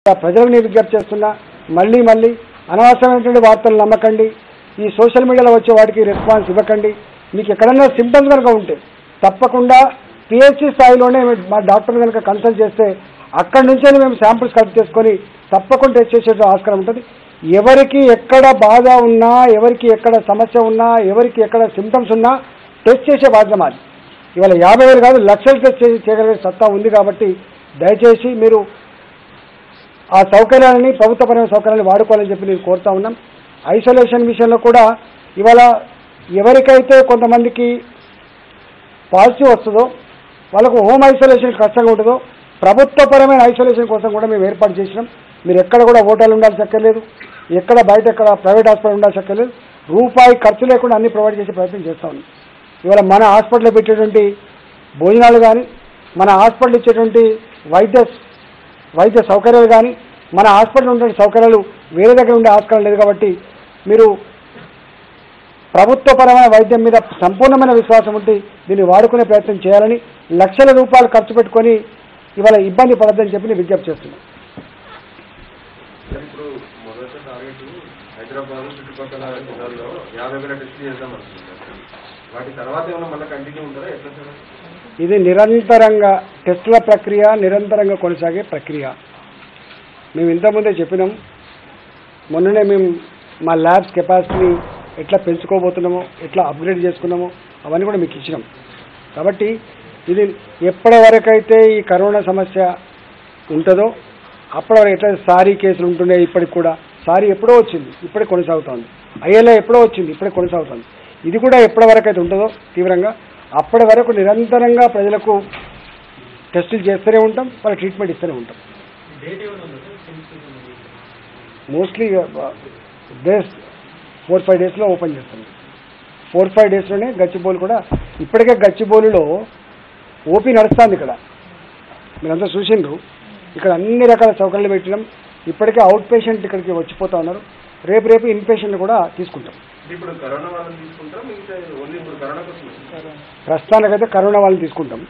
ప్రజలకు నేను విజ్ఞప్తి చేస్తున్నా మళ్ళీ మళ్ళీ అనవసరమైనటువంటి వార్తలు నమ్మకండి ఈ సోషల్ మీడియాలో వచ్చే వాటికి రెస్పాన్స్ ఇవ్వకండి మీకు ఎక్కడన్నా సిమ్టమ్స్ కనుక ఉంటే తప్పకుండా పిహెచ్సి స్థాయిలోనే మా డాక్టర్ కనుక కన్సల్ట్ చేస్తే అక్కడి నుంచే మేము శాంపుల్స్ కలెక్ట్ చేసుకొని తప్పకుండా టెస్ట్ చేసే ఆస్కారం ఉంటుంది ఎవరికి ఎక్కడ బాధ ఉన్నా ఎవరికి ఎక్కడ సమస్య ఉన్నా ఎవరికి ఎక్కడ సిమ్టమ్స్ ఉన్నా టెస్ట్ చేసే బాధ్యత మాది ఇవాళ యాభై వేలు కాదు లక్షలు టెస్ట్ చేసి చేయగలిగే సత్తా ఉంది కాబట్టి దయచేసి మీరు ఆ సౌకర్యాలని ప్రభుత్వపరమైన సౌకర్యాలను వాడుకోవాలని చెప్పి నేను కోరుతా ఉన్నాం ఐసోలేషన్ విషయంలో కూడా ఇవాళ ఎవరికైతే కొంతమందికి పాజిటివ్ వస్తుందో వాళ్ళకు హోమ్ ఐసోలేషన్ కష్టంగా ఉంటుందో ప్రభుత్వపరమైన ఐసోలేషన్ కోసం కూడా మేము ఏర్పాటు చేసినాం మీరు ఎక్కడ కూడా హోటల్ ఉండాల్సి అక్కర్లేదు ఎక్కడ బయట ఎక్కడ ప్రైవేట్ హాస్పిటల్ ఉండాల్సి అక్కర్లేదు రూపాయి ఖర్చు లేకుండా అన్ని ప్రొవైడ్ చేసే ప్రయత్నం చేస్తా ఉన్నాం ఇవాళ మన హాస్పిటల్లో పెట్టేటువంటి భోజనాలు కానీ మన హాస్పిటల్ ఇచ్చేటువంటి వైద్య వైద్య సౌకర్యాలు కానీ మన హాస్పిటల్ ఉండే సౌకర్యాలు వేరే దగ్గర ఉండే హాస్పిటల్ లేదు కాబట్టి మీరు ప్రభుత్వపరమైన వైద్యం మీద సంపూర్ణమైన విశ్వాసం ఉంటే దీన్ని వాడుకునే ప్రయత్నం చేయాలని లక్షల రూపాయలు ఖర్చు పెట్టుకొని ఇవాళ ఇబ్బంది పడద్దని చెప్పి నేను విజ్ఞప్తి చేస్తున్నాను సార్, ఇప్పుడు మొదటి టార్గెట్ హైదరాబాద్ చుట్టుపక్కల జిల్లాల్లో యాభై వేల టెస్టులు చేద్దాం అనుకుంటున్నారు వాటి తర్వాత ఏమైనా మళ్ళీ కంటిన్యూ ఉంటుందా ఎట్లా సార్ ఇది నిరంతరంగా టెస్టుల ప్రక్రియ నిరంతరంగా కొనసాగే ప్రక్రియ మేము ఇంతకుముందే చెప్పినాం మొన్ననే మేము మా ల్యాబ్స్ కెపాసిటీని ఎట్లా పెంచుకోబోతున్నామో ఎట్లా అప్గ్రేడ్ చేసుకున్నామో అవన్నీ కూడా మీకు ఇచ్చినాం కాబట్టి ఇది ఎప్పటి వరకైతే ఈ కరోనా సమస్య ఉంటుందో అప్పటి వరకు ఎట్లా సారీ కేసులు ఉంటున్నాయి ఇప్పటికి కూడా సారీ ఎప్పుడో వచ్చింది ఇప్పుడే కొనసాగుతోంది ఐఎల్ఏ ఎప్పుడో వచ్చింది ఇప్పుడే కొనసాగుతోంది ఇది కూడా ఎప్పటి వరకు అయితే ఉంటుందో తీవ్రంగా అప్పటి వరకు నిరంతరంగా ప్రజలకు టెస్టులు చేస్తూనే ఉంటాం వాళ్ళ ట్రీట్మెంట్ ఇస్తూనే ఉంటాం మోస్ట్లీ డేస్ ఫోర్ ఫైవ్ డేస్లో ఓపెన్ చేస్తాం ఫోర్ ఫైవ్ డేస్లోనే గచ్చిబౌలి కూడా ఇప్పటికే గచ్చిబౌలిలో ఓపీ నడుస్తుంది ఇక్కడ మీరంతా చూసిండ్రు ఇక్కడ అన్ని రకాల సౌకర్యాలు పెట్టినాం ఇప్పటికే అవుట్ పేషెంట్ ఇక్కడికి వచ్చిపోతా ఉన్నారు రేపు రేపు ఇన్ పేషెంట్ కూడా తీసుకుంటాం అంటే ఇప్పుడు కరోనా వాళ్ళని తీసుకుంటారా మిగతా ఓన్లీ ఇప్పుడు కరోనా కోసం ప్రస్తుతానికైతే కరోనా వాళ్ళని తీసుకుంటాం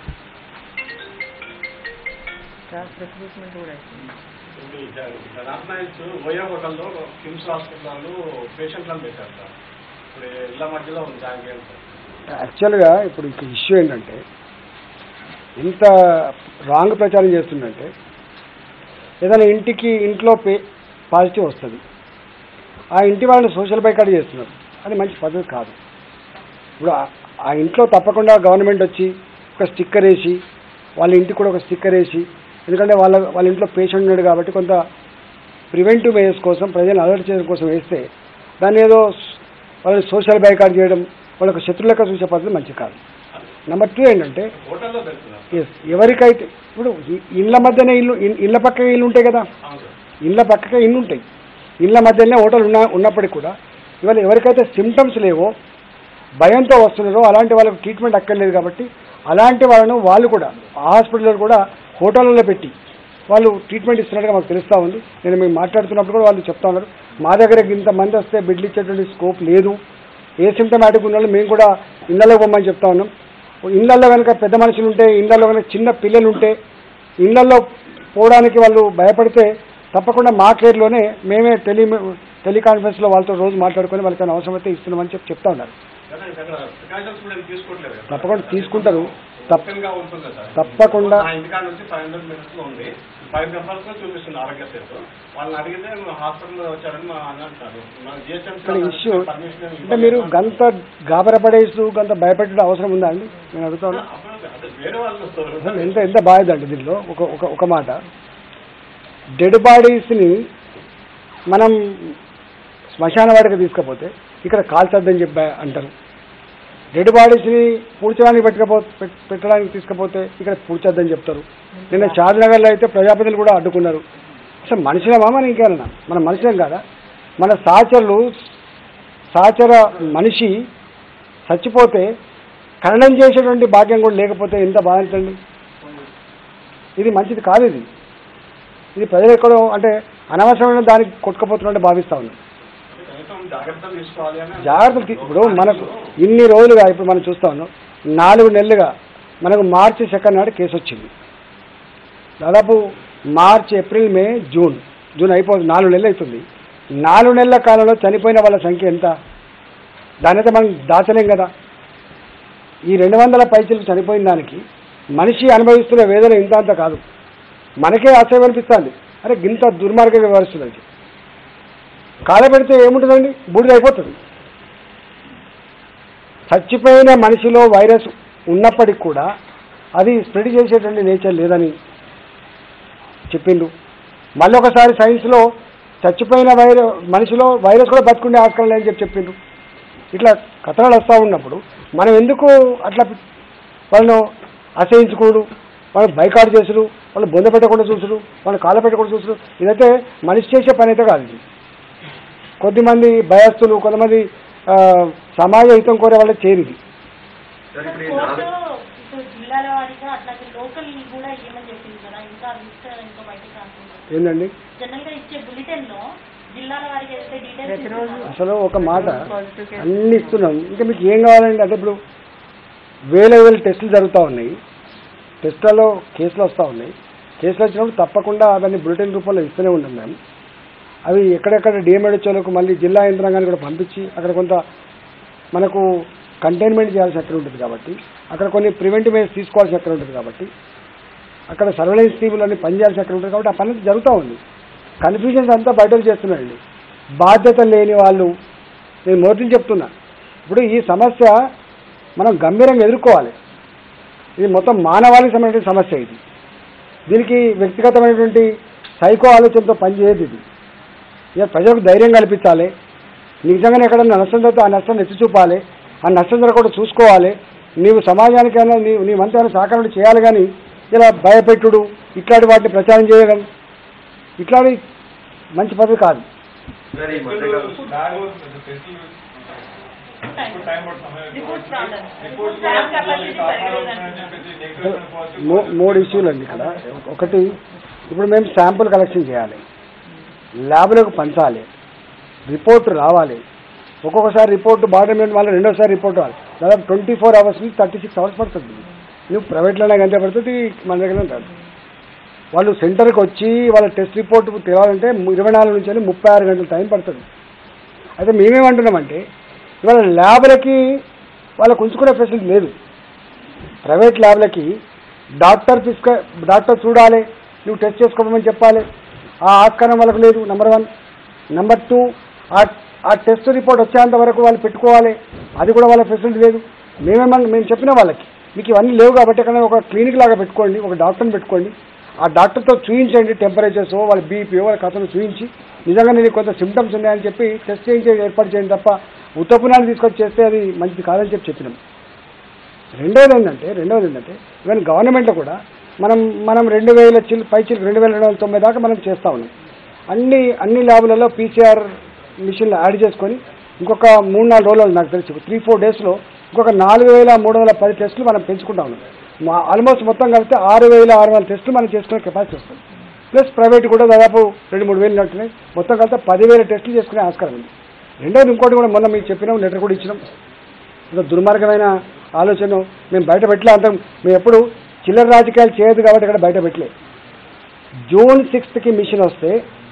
నాయక్స్ ఓయా హోటల్లో కిమ్స్ హాస్పిటల్లో పేషెంట్లను పెట్టారు సార్ ఇప్పుడు ఇళ్ళ మధ్యలో ఉంది దానికి ఏం సార్ యాక్చువల్గా ఇప్పుడు ఇక్కడ ఇష్యూ ఏంటంటే ఇంత రాంగ్ ప్రచారం చేస్తుందంటే ఏదైనా ఇంటికి ఇంట్లో పే పాజిటివ్ వస్తుంది ఆ ఇంటి వాళ్ళని సోషల్ బైకాట్ చేస్తున్నారు అది మంచి పద్ధతి కాదు ఇప్పుడు ఆ- ఆ ఇంట్లో తప్పకుండా గవర్నమెంట్ వచ్చి ఒక స్టిక్కర్ వేసి వాళ్ళ ఇంటికి కూడా ఒక స్టిక్కర్ వేసి ఎందుకంటే వాళ్ళ వాళ్ళ ఇంట్లో పేషెంట్ ఉన్నాడు కాబట్టి కొంత ప్రివెంటివ్ మెజర్స్ కోసం ప్రజలను అలర్ట్ చేయడం కోసం వేస్తే దాన్ని ఏదో స్- వాళ్ళని సోషల్ బైకాట్ చేయడం వాళ్ళకు శత్రులెక్క చూసే పద్ధతి మంచి కాదు నెంబర్ టూ ఏంటంటే హోటల్లో పెడుతున్నారు ఎస్ ఎవరికైతే ఇప్పుడు ఇ- ఇళ్ళ మధ్యనే ఇల్లు ఇన్- ఇళ్ళ పక్కనే ఇల్లు ఉంటాయి కదా అవును సార్ ఇళ్ళ పక్కకే ఇల్లు ఉంటాయి ఇళ్ళ మధ్యనే హోటల్ ఉన్న ఉన్నప్పటికీ కూడా ఇవాళ ఎవరికైతే సిమ్టమ్స్ లేవో భయంతో వస్తున్నారో అలాంటి వాళ్ళకి ట్రీట్మెంట్ అక్కర్లేదు కాబట్టి అలాంటి వాళ్ళను వాళ్ళు కూడా ఆ హాస్పిటల్లో కూడా హోటళ్ళలో పెట్టి వాళ్ళు ట్రీట్మెంట్ ఇస్తున్నట్టుగా మాకు తెలుస్తూ ఉంది నేను మేము మాట్లాడుతున్నప్పుడు కూడా వాళ్ళు చెప్తా ఉన్నారు మా దగ్గర ఇంతమంది వస్తే బెడ్లు ఇచ్చేటువంటి స్కోప్ లేదు ఏ సిమ్టమాటిక్ ఉన్న వాళ్ళు మేము కూడా ఇళ్ళలో పోమని చెప్తా ఉన్నాం ఇళ్ళల్లో కనుక పెద్ద మనుషులు ఉంటే ఇళ్ళల్లో కనుక చిన్న పిల్లలు ఉంటే ఇళ్ళల్లో పోవడానికి వాళ్ళు భయపడితే తప్పకుండా మా కేర్లోనే మేమే టెలి టెలికాన్ఫరెన్స్లో వాళ్ళతో రోజు మాట్లాడుకొని వాళ్ళకి ఏమైనా అవసరమైతే ఇస్తున్నామని చెప్పి చెప్తా ఉన్నారు కానీ ఇక్కడ ప్రికాషన్స్ కూడా ఏం తీసుకోవట్లేదు కదా తప్పకుండా తీసుకుంటారు తప్ప ఓపెన్ గా ఉంటుంది కదా తప్పకుండా నా ఇంటికాడ నుంచి ఫైవ్ హండ్రెడ్ మీటర్స్ లో ఉంది ఫైవ్ మెంబర్స్ లో చూపిస్తుంది ఆరోగ్య సేతు వాళ్ళని అడిగితే నువ్వు హాస్పిటల్ వచ్చారని మా అన్న అంటారు మన ఇక్కడ ఇష్యూ జిహెచ్ఎం పర్మిషన్ అంటే మీరు గంత గాబరపడేస్తూ గంత భయపెట్టడం అవసరం ఉందా అండి నేను అడుగుతాను అదే వేరే వాళ్ళు వస్తారు అసలు ఎంత ఎంత బాధ అండి దీనిలో ఒక ఒక ఒక మాట డెడ్ బాడీస్ని మనం శ్మశాన వాడికి తీసుకపోతే ఇక్కడ కాల్చొద్దని చెప్పి అంటారు డెడ్ బాడీస్ని పూడ్చడానికి పెట్టకపో పెట్- పెట్టడానికి తీసుకపోతే ఇక్కడ పూడ్చొద్దని చెప్తారు నిన్న షాద్నగర్లో అయితే ప్రజాపతిని కూడా అడ్డుకున్నారు అసలు మనుషులమా మనం ఇంకేమన్నా మన మనుషులం కాదా మన సహచరులు సహచర మనిషి చచ్చిపోతే ఖననం చేసేటువంటి భాగ్యం కూడా లేకపోతే ఎంత బాధించండి ఇది మంచిది కాదు ఇది ఇది ప్రజలు ఎక్కడో అంటే అనవసరమైన దానికి కొట్టుకుపోతున్నట్టు భావిస్తా ఉన్నాం కనీసం జాగ్రత్తలు తీసుకోవాలి అని జాగ్రత్తలు తీ- ఇప్పుడు మనకు ఇన్ని రోజులుగా ఇప్పుడు మనం చూస్తా ఉన్నాం నాలుగు నెలలుగా మనకు మార్చి సెకండ్ నాడు కేసు వచ్చింది దాదాపు March April May June June అయిపోతుంది నాలుగు నెలలు అవుతుంది నాలుగు నెలల కాలంలో చనిపోయిన వాళ్ళ సంఖ్య ఎంత దాని అయితే మనం దాచలేం కదా ఈ రెండు వందల పైచలకు చనిపోయిన దానికి మనిషి అనుభవిస్తున్న వేదన ఇంత అంత కాదు మనకే ఆశ్చర్యం అనిపిస్తుంది అరే గింత దుర్మార్గ వ్యవహరిస్తుంది కాలపెడితే ఏముంటుందండి బూడిద అయిపోతుంది చచ్చిపోయిన మనిషిలో వైరస్ ఉన్నప్పటికి కూడా అది స్ప్రెడ్ చేసేటువంటి నేచర్ లేదని చెప్పిండు మళ్ళీ ఒకసారి సైన్స్లో చచ్చిపోయిన వైరస్ మనిషిలో వైరస్ కూడా బతుకుండే ఆస్కారం లేదని చెప్పి చెప్పిండు ఇట్లా కథనాలు వస్తూ ఉన్నప్పుడు మనం ఎందుకు అట్లా వాళ్ళను అసహించుకోడు వాళ్ళు బైకాట్ చేసుడు వాళ్ళు బొంద పెట్టకుండా చూసుడు వాళ్ళు కాళ్ళ పెట్టకుండా చూసుడు ఇదైతే మనిషి చేసే పని అయితే కాదు ఇది కొద్దిమంది భయస్తులు కొంతమంది ఆ, సమాజ హితం కోరే వాళ్ళకి చేరిది సార్ ఇప్పుడు ఈ కోర్టు నాలుగు ఇప్పుడు జిల్లాల వారీగా అట్లాగే లోకల్ కూడా ఇవ్వమని చెప్పింది కదా ఇంకా లిస్ట్ ఇంకా బయటకు రాకుండా ఏంటండి జనరల్ గా ఇచ్చే బులెటిన్ లో జిల్లాల వారికి ఏదైతే డీటెయిల్స్ ఇస్తున్నారో, అసలు ఒక మాట అన్ని ఇస్తున్నాం ఇంకా మీకు ఏం కావాలండి అంటే ఇప్పుడు వేల వేల టెస్టులు జరుగుతూ ఉన్నాయి టెస్టులలో కేసులు వస్తూ ఉన్నాయి కేసులు వచ్చినప్పుడు తప్పకుండా దాన్ని బులెటిన్ రూపంలో ఇస్తూనే ఉంటాం మేము అవి ఎక్కడెక్కడ డిఎంఎడ్హెచ్ఓలకు మళ్ళీ జిల్లా యంత్రాంగాన్ని కూడా పంపించి అక్కడ కొంత మనకు కంటైన్మెంట్ చేయాల్సి అక్కడ ఉంటుంది కాబట్టి అక్కడ కొన్ని ప్రివెంటివ్ మెజర్స్ తీసుకోవాల్సి అక్కడ ఉంటుంది కాబట్టి అక్కడ సర్వేలెన్స్ టీములు అన్ని పనిచేయాల్సి అక్కడ ఉంటుంది కాబట్టి ఆ పని జరుగుతూ ఉంది కన్ఫ్యూజన్స్ అంతా బయటకు చేస్తున్నారండి బాధ్యత లేని వాళ్ళు నేను మొదటి చెప్తున్నా ఇప్పుడు ఈ సమస్య మనం గంభీరంగా ఎదుర్కోవాలి ఇది మొత్తం మానవాళికి సంబంధించిన సమస్య ఇది దీనికి వ్యక్తిగతమైనటువంటి సైకో ఆలోచనతో పనిచేయదు ఇది ఇక ప్రజలకు ధైర్యం కల్పించాలి నిజంగానే ఎక్కడన్నా నష్టం జరిగితే ఆ నష్టం ఎత్తి చూపాలి ఆ నష్టం జరగకుండా చూసుకోవాలి నీవు సమాజానికైనా నీ నీ మంత్రి సహకారం చేయాలి కానీ ఇలా భయపెట్టుడు ఇట్లాంటి వాటిని ప్రచారం చేయడం ఇట్లాంటి మంచి పద్ధతి కాదు సార్ ఈ మధ్యకాలం రిపోర్ట్స్ రావడానికి రిపోర్ట్స్ ల్యాబ్ కెపాసిటీ పెరగలేదంటున్నారు మూ- మూడు ఇష్యూలు అండి ఇక్కడ ఒకటి ఇప్పుడు మేము శాంపుల్ కలెక్షన్ చేయాలి ల్యాబ్లకు పంచాలి రిపోర్ట్ రావాలి ఒక్కొక్కసారి రిపోర్ట్ బాడీ మీద మళ్ళీ రెండోసారి రిపోర్ట్ రావాలి దాదాపు ట్వంటీ ఫోర్ అవర్స్ నుంచి థర్టీ సిక్స్ అవర్స్ పడుతుంది నువ్వు ప్రైవేట్లోనే గంట పడుతుంది మన దగ్గర ఉంటుంది వాళ్ళు సెంటర్కి వచ్చి వాళ్ళ టెస్ట్ రిపోర్ట్ తేవాలంటే ఇరవై నాలుగు నుంచి వెళ్ళి ముప్పై ఆరు గంటల టైం పడుతుంది అయితే మేమేమంటున్నామంటే ఇవాళ ల్యాబ్లకి వాళ్ళకు ఉంచుకునే ఫెసిలిటీ లేదు ప్రైవేట్ ల్యాబ్లకి డాక్టర్ తీసుక డాక్టర్ చూడాలి నువ్వు టెస్ట్ చేసుకోమని చెప్పాలి ఆ ఆస్కారం వాళ్ళకు లేదు నెంబర్ వన్ నెంబర్ టూ ఆ ఆ టెస్ట్ రిపోర్ట్ వచ్చేంత వరకు వాళ్ళు పెట్టుకోవాలి అది కూడా వాళ్ళ ఫెసిలిటీ లేదు మేమేమన్నా మేము చెప్పిన వాళ్ళకి మీకు ఇవన్నీ లేవు కాబట్టి ఎక్కడ ఒక క్లినిక్ లాగా పెట్టుకోండి ఒక డాక్టర్ని పెట్టుకోండి ఆ డాక్టర్తో చూయించండి టెంపరేచర్స్ వాళ్ళ బీపీఓ వాళ్ళ కథను చూయించి నిజంగా నేను కొంత సిమ్టమ్స్ ఉన్నాయని చెప్పి టెస్ట్ చేయించి ఏర్పాటు చేయండి తప్ప ఉత్తపునాన్ని తీసుకొచ్చి చేస్తే అది మంచిది కాదని చెప్పి చెప్పినాం రెండోది ఏంటంటే రెండోది ఏంటంటే ఈవెన్ గవర్నమెంట్లో కూడా మనం మనం రెండు వేల చిల్ పై చిల్ రెండు వేల రెండు వందల తొంభై దాకా మనం చేస్తా ఉన్నాం అన్ని అన్ని ల్యాబులలో పీసీఆర్ మిషన్లు యాడ్ చేసుకొని ఇంకొక మూడు నాలుగు రోజులు నాకు తెలిసి త్రీ ఫోర్ డేస్లో ఇంకొక నాలుగు వేల మూడు వందల పది టెస్టులు మనం పెంచుకుంటా ఉన్నాం మా ఆల్మోస్ట్ మొత్తం కలిపితే ఆరు వేల ఆరు వందల టెస్టులు మనం చేసుకునే కెపాసిటీ వస్తుంది ప్లస్ ప్రైవేట్ కూడా దాదాపు రెండు మూడు వేలు నట్టున్నాయి మొత్తం కలిపితే పదివేల టెస్టులు చేసుకునే ఆస్కారం ఉంది రెండోది ఇంకోటి కూడా మొన్న మీకు చెప్పినాం లెటర్ కూడా ఇచ్చినాం ఒక దుర్మార్గమైన ఆలోచన మేము బయట పెట్టలే అంటాం మేము ఎప్పుడు చిల్లర రాజకీయాలు చేయదు కాబట్టి ఇక్కడ బయట పెట్టలే జూన్ సిక్స్త్కి మిషన్ వస్తే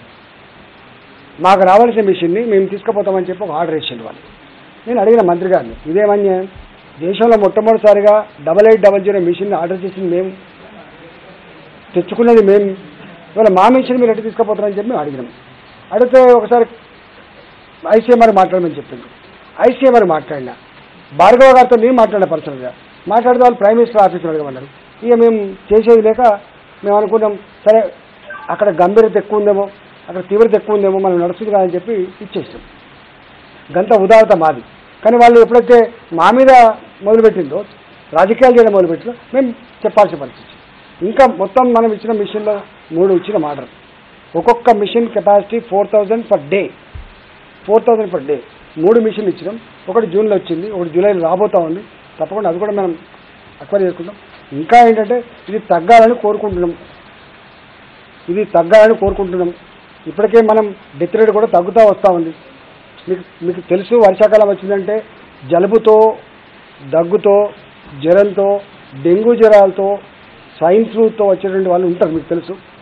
మాకు రావాల్సిన మిషన్ని మేము తీసుకుపోతామని చెప్పి ఒక ఆర్డర్ ఇచ్చిండు వాళ్ళు నేను అడిగిన మంత్రి గారిని ఇదేమన్యాయం దేశంలో మొట్టమొదటిసారిగా double eight double zero machine order చేసింది మేము తెచ్చుకున్నది మేము ఇవాళ మా మిషన్ మీరు ఎట్లా తీసుకుపోతారని చెప్పి మేము అడిగినాం అడిగితే ఒకసారి ఐసీఎంఆర్ మాట్లాడమని చెప్పింది ఐసీఎంఆర్ మాట్లాడినా భార్గవ గారితో నేను మాట్లాడిన పర్సనల్గా మాట్లాడితే వాళ్ళు ప్రైమ్ మినిస్టర్ ఆఫీస్లో అడగమన్నారు ఇక మేము చేసేది లేక మేము అనుకున్నాం సరే అక్కడ గంభీరత ఎక్కువ ఉందేమో అక్కడ తీవ్రత ఎక్కువ ఉందేమో మనం నడుస్తుంది కాదని చెప్పి ఇచ్చేసాం గంత ఉదారత మాది కానీ వాళ్ళు ఎప్పుడైతే మా మీద మొదలుపెట్టిందో రాజకీయాలు చేయడం మొదలుపెట్టిందో మేము చెప్పాల్సిన పరిస్థితి ఇంకా మొత్తం మనం ఇచ్చిన మిషన్లో మూడు ఇచ్చిన ఆర్డర్ ఒక్కొక్క machine capacity four thousand per day four thousand per day మూడు మిషన్లు ఇచ్చినాం ఒకటి జూన్లో వచ్చింది ఒకటి జూలైలో రాబోతా ఉంది తప్పకుండా అది కూడా మనం అక్వైర్ చేసుకుంటాం ఇంకా ఏంటంటే ఇది తగ్గాలని కోరుకుంటున్నాం ఇది తగ్గాలని కోరుకుంటున్నాం ఇప్పటికే మనం డెత్ రేట్ కూడా తగ్గుతూ వస్తూ ఉంది మీకు మీకు తెలుసు వర్షాకాలం వచ్చిందంటే జలుబుతో దగ్గుతో జ్వరంతో డెంగ్యూ జ్వరాలతో స్వైన్ ఫ్లూతో వచ్చేటువంటి వాళ్ళు ఉంటారు మీకు తెలుసు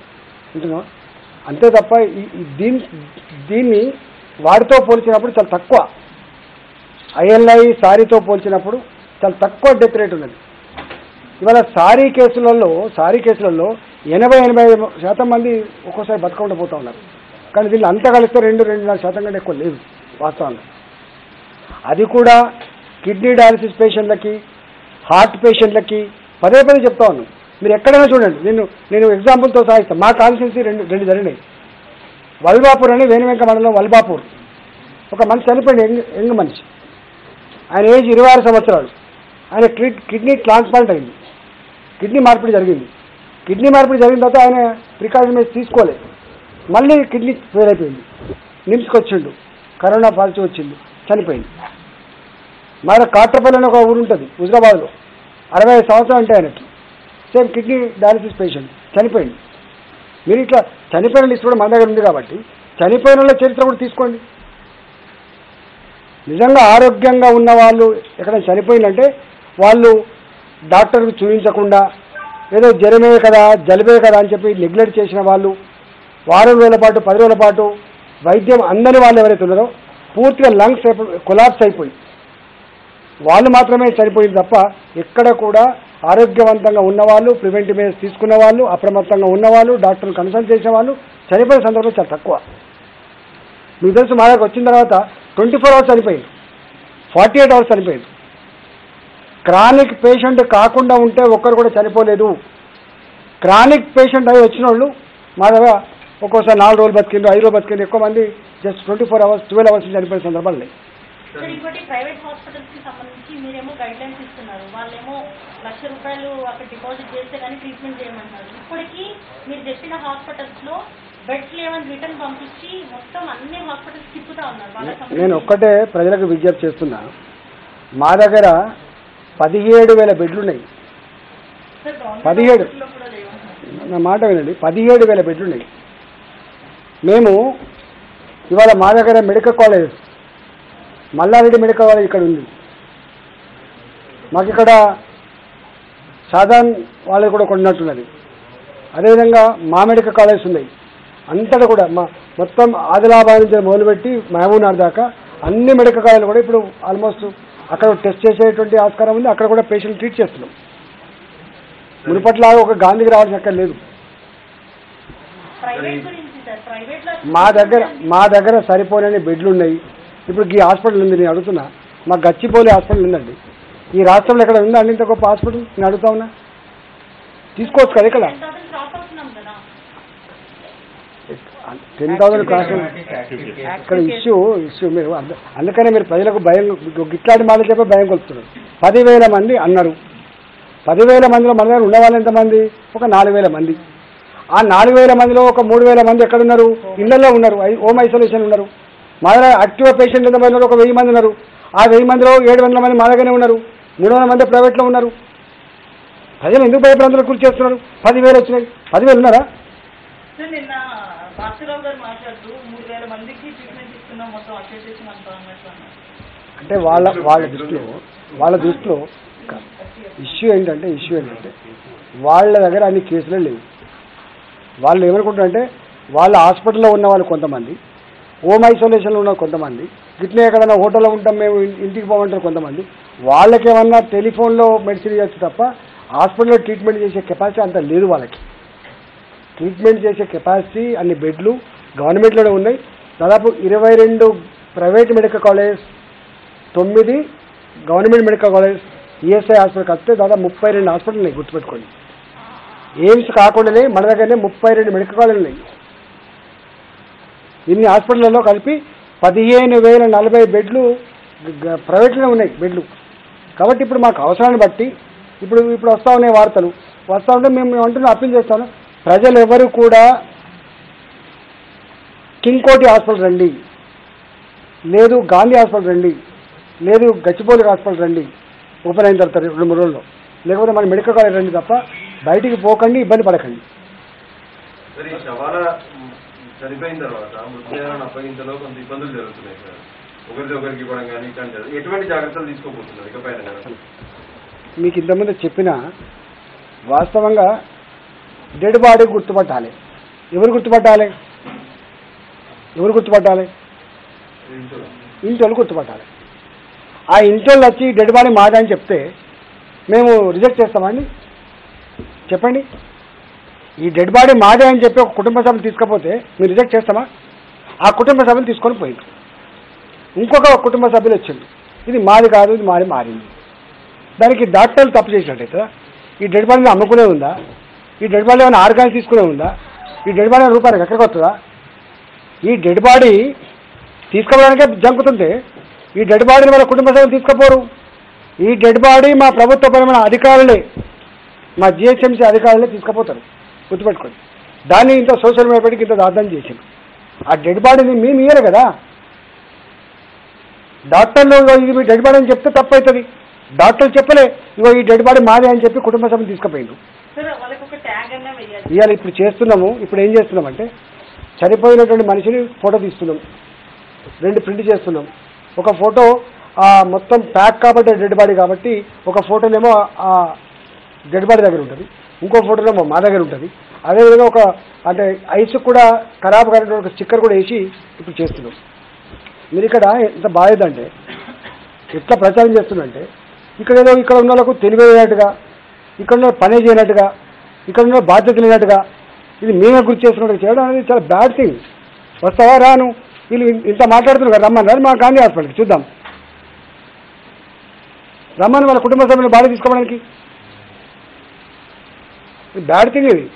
వింటున్నావా అంతే తప్ప ఈ- ఈ దీని దీన్ని వాటితో పోల్చినప్పుడు చాలా తక్కువ ఐఎల్ఐ సారీతో పోల్చినప్పుడు చాలా తక్కువ డెత్ రేట్ ఉన్నది ఇవాళ సారీ కేసులలో సారీ కేసులలో ఎనభై ఎనభై ఐదు శాతం మంది ఒక్కోసారి బతకకుండా పోతూ ఉన్నారు కానీ దీన్ని అంతా కలిస్తే రెండు రెండున్నర శాతం కంటే ఎక్కువ లేదు వాస్తవంగా అది కూడా కిడ్నీ డయాలసిస్ పేషెంట్లకి హార్ట్ పేషెంట్లకి పదే పదే చెప్తా ఉన్నాను మీరు ఎక్కడైనా చూడండి నేను నేను ఎగ్జాంపుల్తో సాగిస్తాను మా కాన్స్టిట్యున్సీ రెండు రెండు జరిగినాయి వల్బాపూర్ అని వేణువెంక మండలం వల్బాపూర్ ఒక మనిషి చనిపోయింది యంగ్ యంగ్ మనిషి ఆయన ఏజ్ ఇరవై ఆరు సంవత్సరాలు ఆయన కిడ్- కిడ్నీ ట్రాన్స్ప్లాంట్ అయింది కిడ్నీ మార్పిడి జరిగింది కిడ్నీ మార్పిడి జరిగిన తర్వాత ఆయన ప్రికాషన్ మీద తీసుకోలేదు మళ్ళీ కిడ్నీ ఫెయిల్ అయిపోయింది నిమ్స్కి వచ్చిండు కరోనా పాజిటివ్ వచ్చింది చనిపోయింది మన కాట్రపల్లి అని ఒక ఊరు ఉంటుంది హుజరాబాద్లో అరవై ఐదు సంవత్సరాలు ఉంటాయి ఆయనకి సేమ్ కిడ్నీ డయాలసిస్ పేషెంట్ చనిపోయింది మీరు ఇట్లా చనిపోయిన లిస్ట్ కూడా మన దగ్గర ఉంది కాబట్టి చనిపోయిన వాళ్ళ చరిత్ర కూడా తీసుకోండి నిజంగా ఆరోగ్యంగా ఉన్న వాళ్ళు ఎక్కడైనా చనిపోయిందంటే వాళ్ళు డాక్టర్కి చూపించకుండా ఏదో జ్వరమే కదా జలుబే కదా అని చెప్పి నెగ్లెక్ట్ చేసిన వాళ్ళు వారం రోజుల పాటు పది రోజుల పాటు వైద్యం అందని వాళ్ళు ఎవరైతే ఉన్నారో పూర్తిగా లంగ్స్ కొలాప్స్ అయిపోయి వాళ్ళు మాత్రమే చనిపోయింది తప్ప ఎక్కడ కూడా ఆరోగ్యవంతంగా ఉన్నవాళ్ళు ప్రివెంటివ్ మెజర్స్ తీసుకున్న వాళ్ళు అప్రమత్తంగా ఉన్నవాళ్ళు డాక్టర్ని కన్సల్ట్ చేసిన వాళ్ళు చనిపోయిన సందర్భంలో చాలా తక్కువ మీకు తెలుసు మా దగ్గరకు వచ్చిన తర్వాత ట్వంటీ ఫోర్ అవర్స్ చనిపోయింది ఫార్టీ ఎయిట్ అవర్స్ చనిపోయింది క్రానిక్ పేషెంట్ కాకుండా ఉంటే ఒక్కరు కూడా చనిపోలేదు క్రానిక్ పేషెంట్ అయి వచ్చిన వాళ్ళు మా దగ్గర ఒక్కోసారి నాలుగు రోజులు బతికిండ్రు ఐదు రోజులు బతికిండ్రు ఎక్కువ మంది just twenty four hours twelve hours చనిపోయిన సందర్భాలు ఉన్నాయి సార్ ఇంకోటి ప్రైవేట్ హాస్పిటల్స్ కి సంబంధించి మీరేమో గైడ్ లైన్స్ ఇస్తున్నారు వాళ్ళేమో లక్ష రూపాయలు అక్కడ డిపాజిట్ చేస్తే కానీ ట్రీట్మెంట్ చేయమంటున్నారు ఇప్పటికీ మీరు చెప్పిన హాస్పిటల్స్ లో బెడ్స్ లేవని రిటర్న్ పంపించి మొత్తం అన్ని హాస్పిటల్స్ తిప్పుతా ఉన్నారు వాళ్ళకి నేను సంబంధించి. ఒక్కటే ప్రజలకు విజ్ఞప్తి చేస్తున్నా మా దగ్గర పదిహేడు వేల బెడ్లు ఉన్నాయి సార్ గవర్నమెంట్ పదిహేడు. హాస్పిటల్లో కూడా లేవంటున్నారు. నా మాట వినండి పదిహేడు వేల బెడ్లు ఉన్నాయి మేము ఇవాళ మా దగ్గర medical college Malla Reddy medical college ఇక్కడ ఉంది మాకు ఇక్కడ సాధారణ వాళ్ళకి కూడా కొన్నట్టున్నది అదేవిధంగా మా మెడికల్ కాలేజ్ ఉన్నాయి అంతటా కూడా మా మొత్తం ఆదిలాబాద్ నుంచి మొదలుపెట్టి మహబూబ్నగర్ దాకా అన్ని మెడికల్ కాలేజీలు కూడా ఇప్పుడు ఆల్మోస్ట్ అక్కడ టెస్ట్ చేసేటువంటి ఆస్కారం ఉంది అక్కడ కూడా పేషెంట్ ట్రీట్ చేస్తున్నాం మునుపట్లాగా ఒక గాంధీకి రావాల్సిన అక్కడ లేదు ప్రైవేట్ గురించి సార్ ప్రైవేట్ లో మా దగ్గర మా దగ్గర సరిపోలేని బెడ్లు ఉన్నాయి ఇప్పుడు ఈ హాస్పిటల్ ఉంది నేను అడుగుతున్నా మా గచ్చిపోలి హాస్పిటల్ ఉందండి ఈ రాష్ట్రంలో ఎక్కడ ఉందా అండి ఇంత గొప్ప హాస్పిటల్ నేను అడుగుతా ఉన్నా తీసుకోవచ్చు కదా ఇక్కడ టెన్ థౌసండ్ క్రాస్ అవుతున్నాం కదా టెన్ థౌసండ్ కాస్ట్ ఇక్కడ ఇష్యూ ఇష్యూ మీరు అంద- అందుకనే మీరు ప్రజలకు భయం ఇట్లాంటి మాటలు చెప్పే భయం కొలుపుతున్నారు పదివేల మంది అన్నారు పదివేల మందిలో మన దగ్గర ఉన్న వాళ్ళు ఎంతమంది ఒక నాలుగు వేల మంది ఆ నాలుగు వేల మందిలో ఒక మూడు వేల మంది ఎక్కడున్నారు ఇళ్లలో ఉన్నారు ఐ- హోమ్ ఐసోలేషన్ ఉన్నారు మా దగ్గర యాక్టివ్ పేషెంట్ ఎంతమంది ఉన్నారు ఒక వెయ్యి మంది ఉన్నారు ఆ వెయ్యి మందిలో ఏడు వందల మంది మా దగ్గరనే ఉన్నారు మూడు వందల మంది ప్రైవేట్లో ఉన్నారు ప్రజలు ఎందుకు భయప్రాంతాలకు గురి చేస్తున్నారు పదివేలు వచ్చినాయి పదివేలు ఉన్నారా సార్ నిన్న భాస్కరరావు గారు మాట్లాడుతూ మూడు వేల మందికి ట్రీట్మెంట్ ఇస్తున్నాం మొత్తం అసోసియేషన్ అంతా అన్నట్టు అన్నారు అంటే వాళ్ళ వాళ్ళ దృష్టిలో వాళ్ళ దృష్టిలో ఇష్యూ ఏంటంటే ఇష్యూ ఏంటంటే వాళ్ళ దగ్గర అన్ని కేసులే లేవు వాళ్ళు ఏమనుకుంటారంటే వాళ్ళ హాస్పిటల్లో ఉన్న వాళ్ళు కొంతమంది హోమ్ ఐసోలేషన్లో ఉన్న కొంతమంది గిట్లే ఎక్కడైనా హోటల్లో ఉంటాం మేము ఇన్- ఇంటికి పోమంటారు కొంతమంది వాళ్ళకేమన్నా టెలిఫోన్లో మెడిసిన్ ఇవ్వచ్చు తప్ప హాస్పిటల్లో ట్రీట్మెంట్ చేసే కెపాసిటీ అంత లేదు వాళ్ళకి ట్రీట్మెంట్ చేసే కెపాసిటీ అన్ని బెడ్లు గవర్నమెంట్లోనే ఉన్నాయి దాదాపు ఇరవై రెండు ప్రైవేట్ మెడికల్ కాలేజ్ తొమ్మిది government medical college ESI hospital కలిస్తే దాదాపు ముప్పై రెండు హాస్పిటల్ ఉన్నాయి గుర్తుపెట్టుకోండి ఎయిమ్స్ కాకుండానే మన దగ్గరనే ముప్పై రెండు మెడికల్ కాలేజీలు ఉన్నాయి ఇన్ని హాస్పిటల్లో కలిపి పదిహేను వేల నలభై బెడ్లు గ- గ- ప్రైవేట్లోనే ఉన్నాయి బెడ్లు కాబట్టి ఇప్పుడు మాకు అవసరాన్ని బట్టి ఇప్పుడు ఇప్పుడు వస్తూ ఉన్నాయి వార్తలు వస్తూ ఉంటే మేము మేము అంటున్నా అప్పీల్ చేస్తాను ప్రజలు ఎవరు కూడా కింగ్ కోటి హాస్పిటల్ రండి లేదు గాంధీ హాస్పిటల్ రండి లేదు గచ్చిబౌలి హాస్పిటల్ రండి ఓపెన్ అయిన తర్వాత రెండు మూడు రోజుల్లో లేకపోతే మన మెడికల్ కాలేజ్ రండి తప్ప బయటికి పోకండి ఇబ్బంది పడకండి సరే ఈ శవాల మ్, చనిపోయిన తర్వాత మృతదేహాలను అప్పగించలో కొంత ఇబ్బందులు జరుగుతున్నాయి సార్ ఒకరిది ఒకరికి ఇవ్వడం కానీ ఇట్లాంటి జరుగు- ఎటువంటి జాగ్రత్తలు తీసుకోబోతున్నారు ఇకపైన గారు మీకు ఇంతకుముందు చెప్పిన వాస్తవంగా డెడ్ బాడీ గుర్తుపట్టాలి ఎవరు గుర్తుపట్టాలి ఎవరు గుర్తుపట్టాలి ఇంట్లో ఇంటి వాళ్ళు గుర్తుపట్టాలి ఆ ఇంటి వాళ్ళు వచ్చి డెడ్ బాడీ మాదా అని చెప్తే మేము రిజెక్ట్ చేస్తామండి చెప్పండి ఈ డెడ్ బాడీ మాదే అని చెప్పి ఒక కుటుంబ సభ్యులు తీసుకపోతే మీరు రిజెక్ట్ చేస్తామా ఆ కుటుంబ సభ్యులు తీసుకొని పోయింది ఇంకొక కుటుంబ సభ్యులు వచ్చింది ఇది మాది కాదు ఇది మాది మారింది దానికి డాక్టర్లు తప్పు చేసినట్టయితే ఈ డెడ్ బాడీని అమ్ముకునే ఉందా ఈ డెడ్ బాడీ ఏమైనా ఆర్గాన్స్ తీసుకునే ఉందా ఈ డెడ్ బాడీ రూపాయలకు ఎక్కడికి వస్తుందా ఈ డెడ్ బాడీ తీసుకోవడానికే జంకుతుంది ఈ డెడ్ బాడీని వాళ్ళ కుటుంబ సభ్యులు తీసుకుపోరు ఈ డెడ్ బాడీ మా ప్రభుత్వపరమైన అధికారులే మా జిహెచ్ఎంసీ అధికారులే తీసుకుపోతారు గుర్తుపెట్టుకోండి దాన్ని ఇంత సోషల్ మీడియా పెట్టి ఇంత దార్థం చేసింది ఆ డెడ్ బాడీని మేము ఇయ్యరు కదా డాక్టర్లు ఇగో ఇది మీ డెడ్ బాడీ అని చెప్తే తప్పు అవుతుంది డాక్టర్లు చెప్పలే ఇగో ఈ డెడ్ బాడీ మాదే అని చెప్పి కుటుంబ సభ్యులు తీసుకుపోయిండు సార్ వాళ్ళకి ఒక ట్యాగ్ అన్నా వెయ్యాలి ఇవాళ ఇప్పుడు చేస్తున్నాము ఇప్పుడు ఏం చేస్తున్నామంటే చనిపోయినటువంటి మనిషిని ఫోటో తీస్తున్నాం రెండు ప్రింట్ చేస్తున్నాం ఒక ఫోటో ఆ మొత్తం ప్యాక్ కాబట్టి డెడ్ బాడీ కాబట్టి ఒక ఫోటోనేమో ఆ డెడ్ బాడీ దగ్గర ఉంటుంది ఇంకో ఫోటోనేమో మా దగ్గర ఉంటుంది అదేవిధంగా ఒక అంటే ఐస్ కూడా ఖరాబ్ కానటువంటి ఒక స్టిక్కర్ కూడా వేసి ఇప్పుడు చేస్తున్నాం మీరు ఇక్కడ ఎంత బాధేదంటే ఎట్లా ప్రచారం చేస్తుందంటే ఇక్కడ ఏదో ఇక్కడ ఉన్న వాళ్ళకు తెలివైనట్టుగా ఇక్కడ ఉన్న పనే చేయనట్టుగా ఇక్కడ ఉన్న బాధ్యత లేనట్టుగా ఇది మేమే గుర్తు చేసుకున్నట్టు చేయడం అనేది చాలా బ్యాడ్ థింగ్ వస్తావా రాను వీళ్ళు ఇన్- ఇంత మాట్లాడుతున్నారు కదా రమ్మని రాని మా గాంధీ హాస్పిటల్కి చూద్దాం రమ్మని వాళ్ళ కుటుంబ సభ్యులు బాడీ తీసుకోవడానికి ఇది బ్యాడ్ థింగ్ ఇది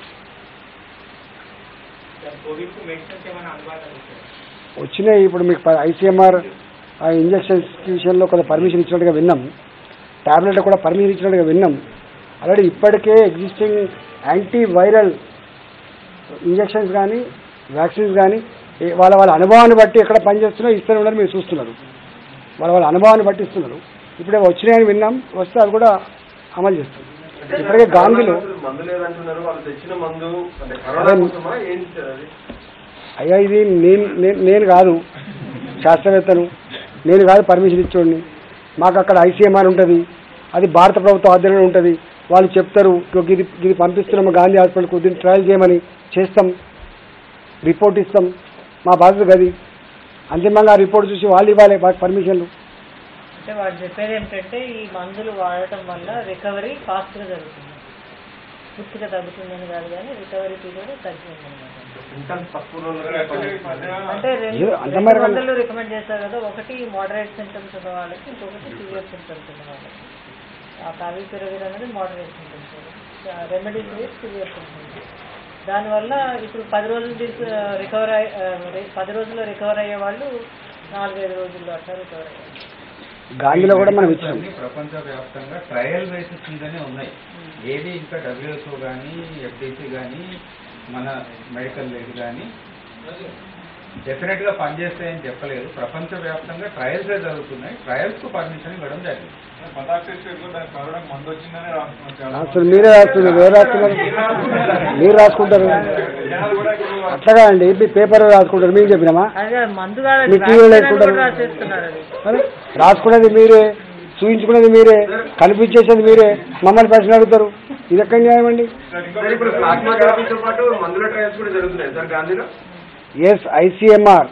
కోవిడ్కు మెడిసిన్స్ ఏమైనా అందుబాటులో వచ్చాయి వచ్చినాయి ఇప్పుడు మీకు ఐసీఎంఆర్ ఆ ఇంజక్షన్స్ విషయంలో కొంత పర్మిషన్ ఇచ్చినట్టుగా విన్నాం టాబ్లెట్ కూడా పర్మిషన్ ఇచ్చినట్టుగా విన్నాం ఆల్రెడీ ఇప్పటికే ఎగ్జిస్టింగ్ యాంటీ వైరల్ ఇంజక్షన్స్ కానీ వ్యాక్సిన్స్ కానీ ఏ- వాళ్ళ వాళ్ళ అనుభవాన్ని బట్టి ఎక్కడ పనిచేస్తున్నారో ఇస్తూనే ఉన్నారు మీరు చూస్తున్నారు వాళ్ళ వాళ్ళ అనుభవాన్ని బట్టి ఇస్తున్నారు ఇప్పుడే వచ్చినాయని విన్నాం వస్తే అది కూడా అమలు చేస్తుంది ఇప్పటికే గాంధీలో మందు లేదంటున్నారు వాళ్ళు తెచ్చిన మందు అంటే కరోనా అదే- కోసమా ఏంటి సార్ అది అయ్యా ఇది నేను నేను నేను కాదు శాస్త్రవేత్తను నేను కాదు పర్మిషన్ ఇచ్చోడిని మాకు అక్కడ ఐసీఎంఆర్ ఉంటుంది అది భారత ప్రభుత్వ ఆధ్వర్యంలో ఉంటుంది వాళ్ళు చెప్తారు "ఇగో ఇది ఇది పంపిస్తున్నాము గాంధీ హాస్పిటల్కు దీన్ని ట్రయల్ చేయమని చేస్తాం రిపోర్ట్ ఇస్తాం మా బాధ్యత గది అంతిమంగా ఆ రిపోర్ట్ చూసి వాళ్ళు ఇవ్వాలి మాకు పర్మిషన్లు అంటే వాడు చెప్పేది ఏంటంటే ఈ మందులు వాడటం వల్ల రికవరీ ఫాస్ట్గా జరుగుతుంది పూర్తిగా తగ్గుతుందని కాదు కానీ రికవరీ పీరియడ్ తగ్గుతుంది సింటమ్స్ తక్కువ రోజుల్లో అంటే రెండు ఏ, అంత రెండు మరి వాళ్ళ- మందులు రికమెండ్ చేస్తారు కదా ఒకటి మోడరేట్ సింటమ్స్ ఉన్న వాళ్ళకి ఇంకొకటి సివియర్ సింటమ్స్ ఉన్న వాళ్ళకి ఆ కావి పిరవిర్ అనేది moderate symptoms remedies severe symptoms దానివల్ల ఇప్పుడు పది రోజులు తీసు రికవర్ అయ్యే ఆ, రి- పది రోజుల్లో రికవర్ అయ్యే వాళ్ళు నాలుగైదు రోజుల్లో అట్లా రికవర్ అయ్యారు గాంధీలో కూడా మనం ఇచ్చాం అన్ని ప్రపంచవ్యాప్తంగా ట్రయల్ బేసిస్ మీదనే ఉన్నాయి ఏది ఇంకా డబ్ల్యూహెచ్ఓ కానీ ఎఫ్డిసి కానీ మన మెడికల్ లేదు కానీ డెఫినెట్ గా పనిచేస్తాయని చెప్పలేదు ప్రపంచవ్యాప్తంగా ట్రయల్స్ జరుగుతున్నాయి ట్రయల్స్ కు పర్మిషన్ ఇవ్వడం జరిగింది మందు వచ్చిందనే రాస్తున్నారు అసలు మీరే రాస్తున్నారు ఎవరు రాస్తున్నారు మీరు రాసుకుంటారు అట్లాగా అండి మీ పేపర్ రాసుకుంటారు మేము చెప్పినామా అదే మందు కాదు మీ టీవీలో vaccine అని వేసుకుంటారు. కూడా రాసేస్తున్నారు అది మరి రాసుకునేది మీరే చూయించుకునేది మీరే కనిపించేసేది మీరే మమ్మల్ని ప్రశ్న అడుగుతారు ఇది ఎక్కడ న్యాయం అండి సార్ ఇప్పుడు ప్లాస్మా థెరపీతో పాటు మందుల ట్రయల్స్ కూడా జరుగుతున్నాయి సార్ గాంధీలో ఎస్ ఐసీఎంఆర్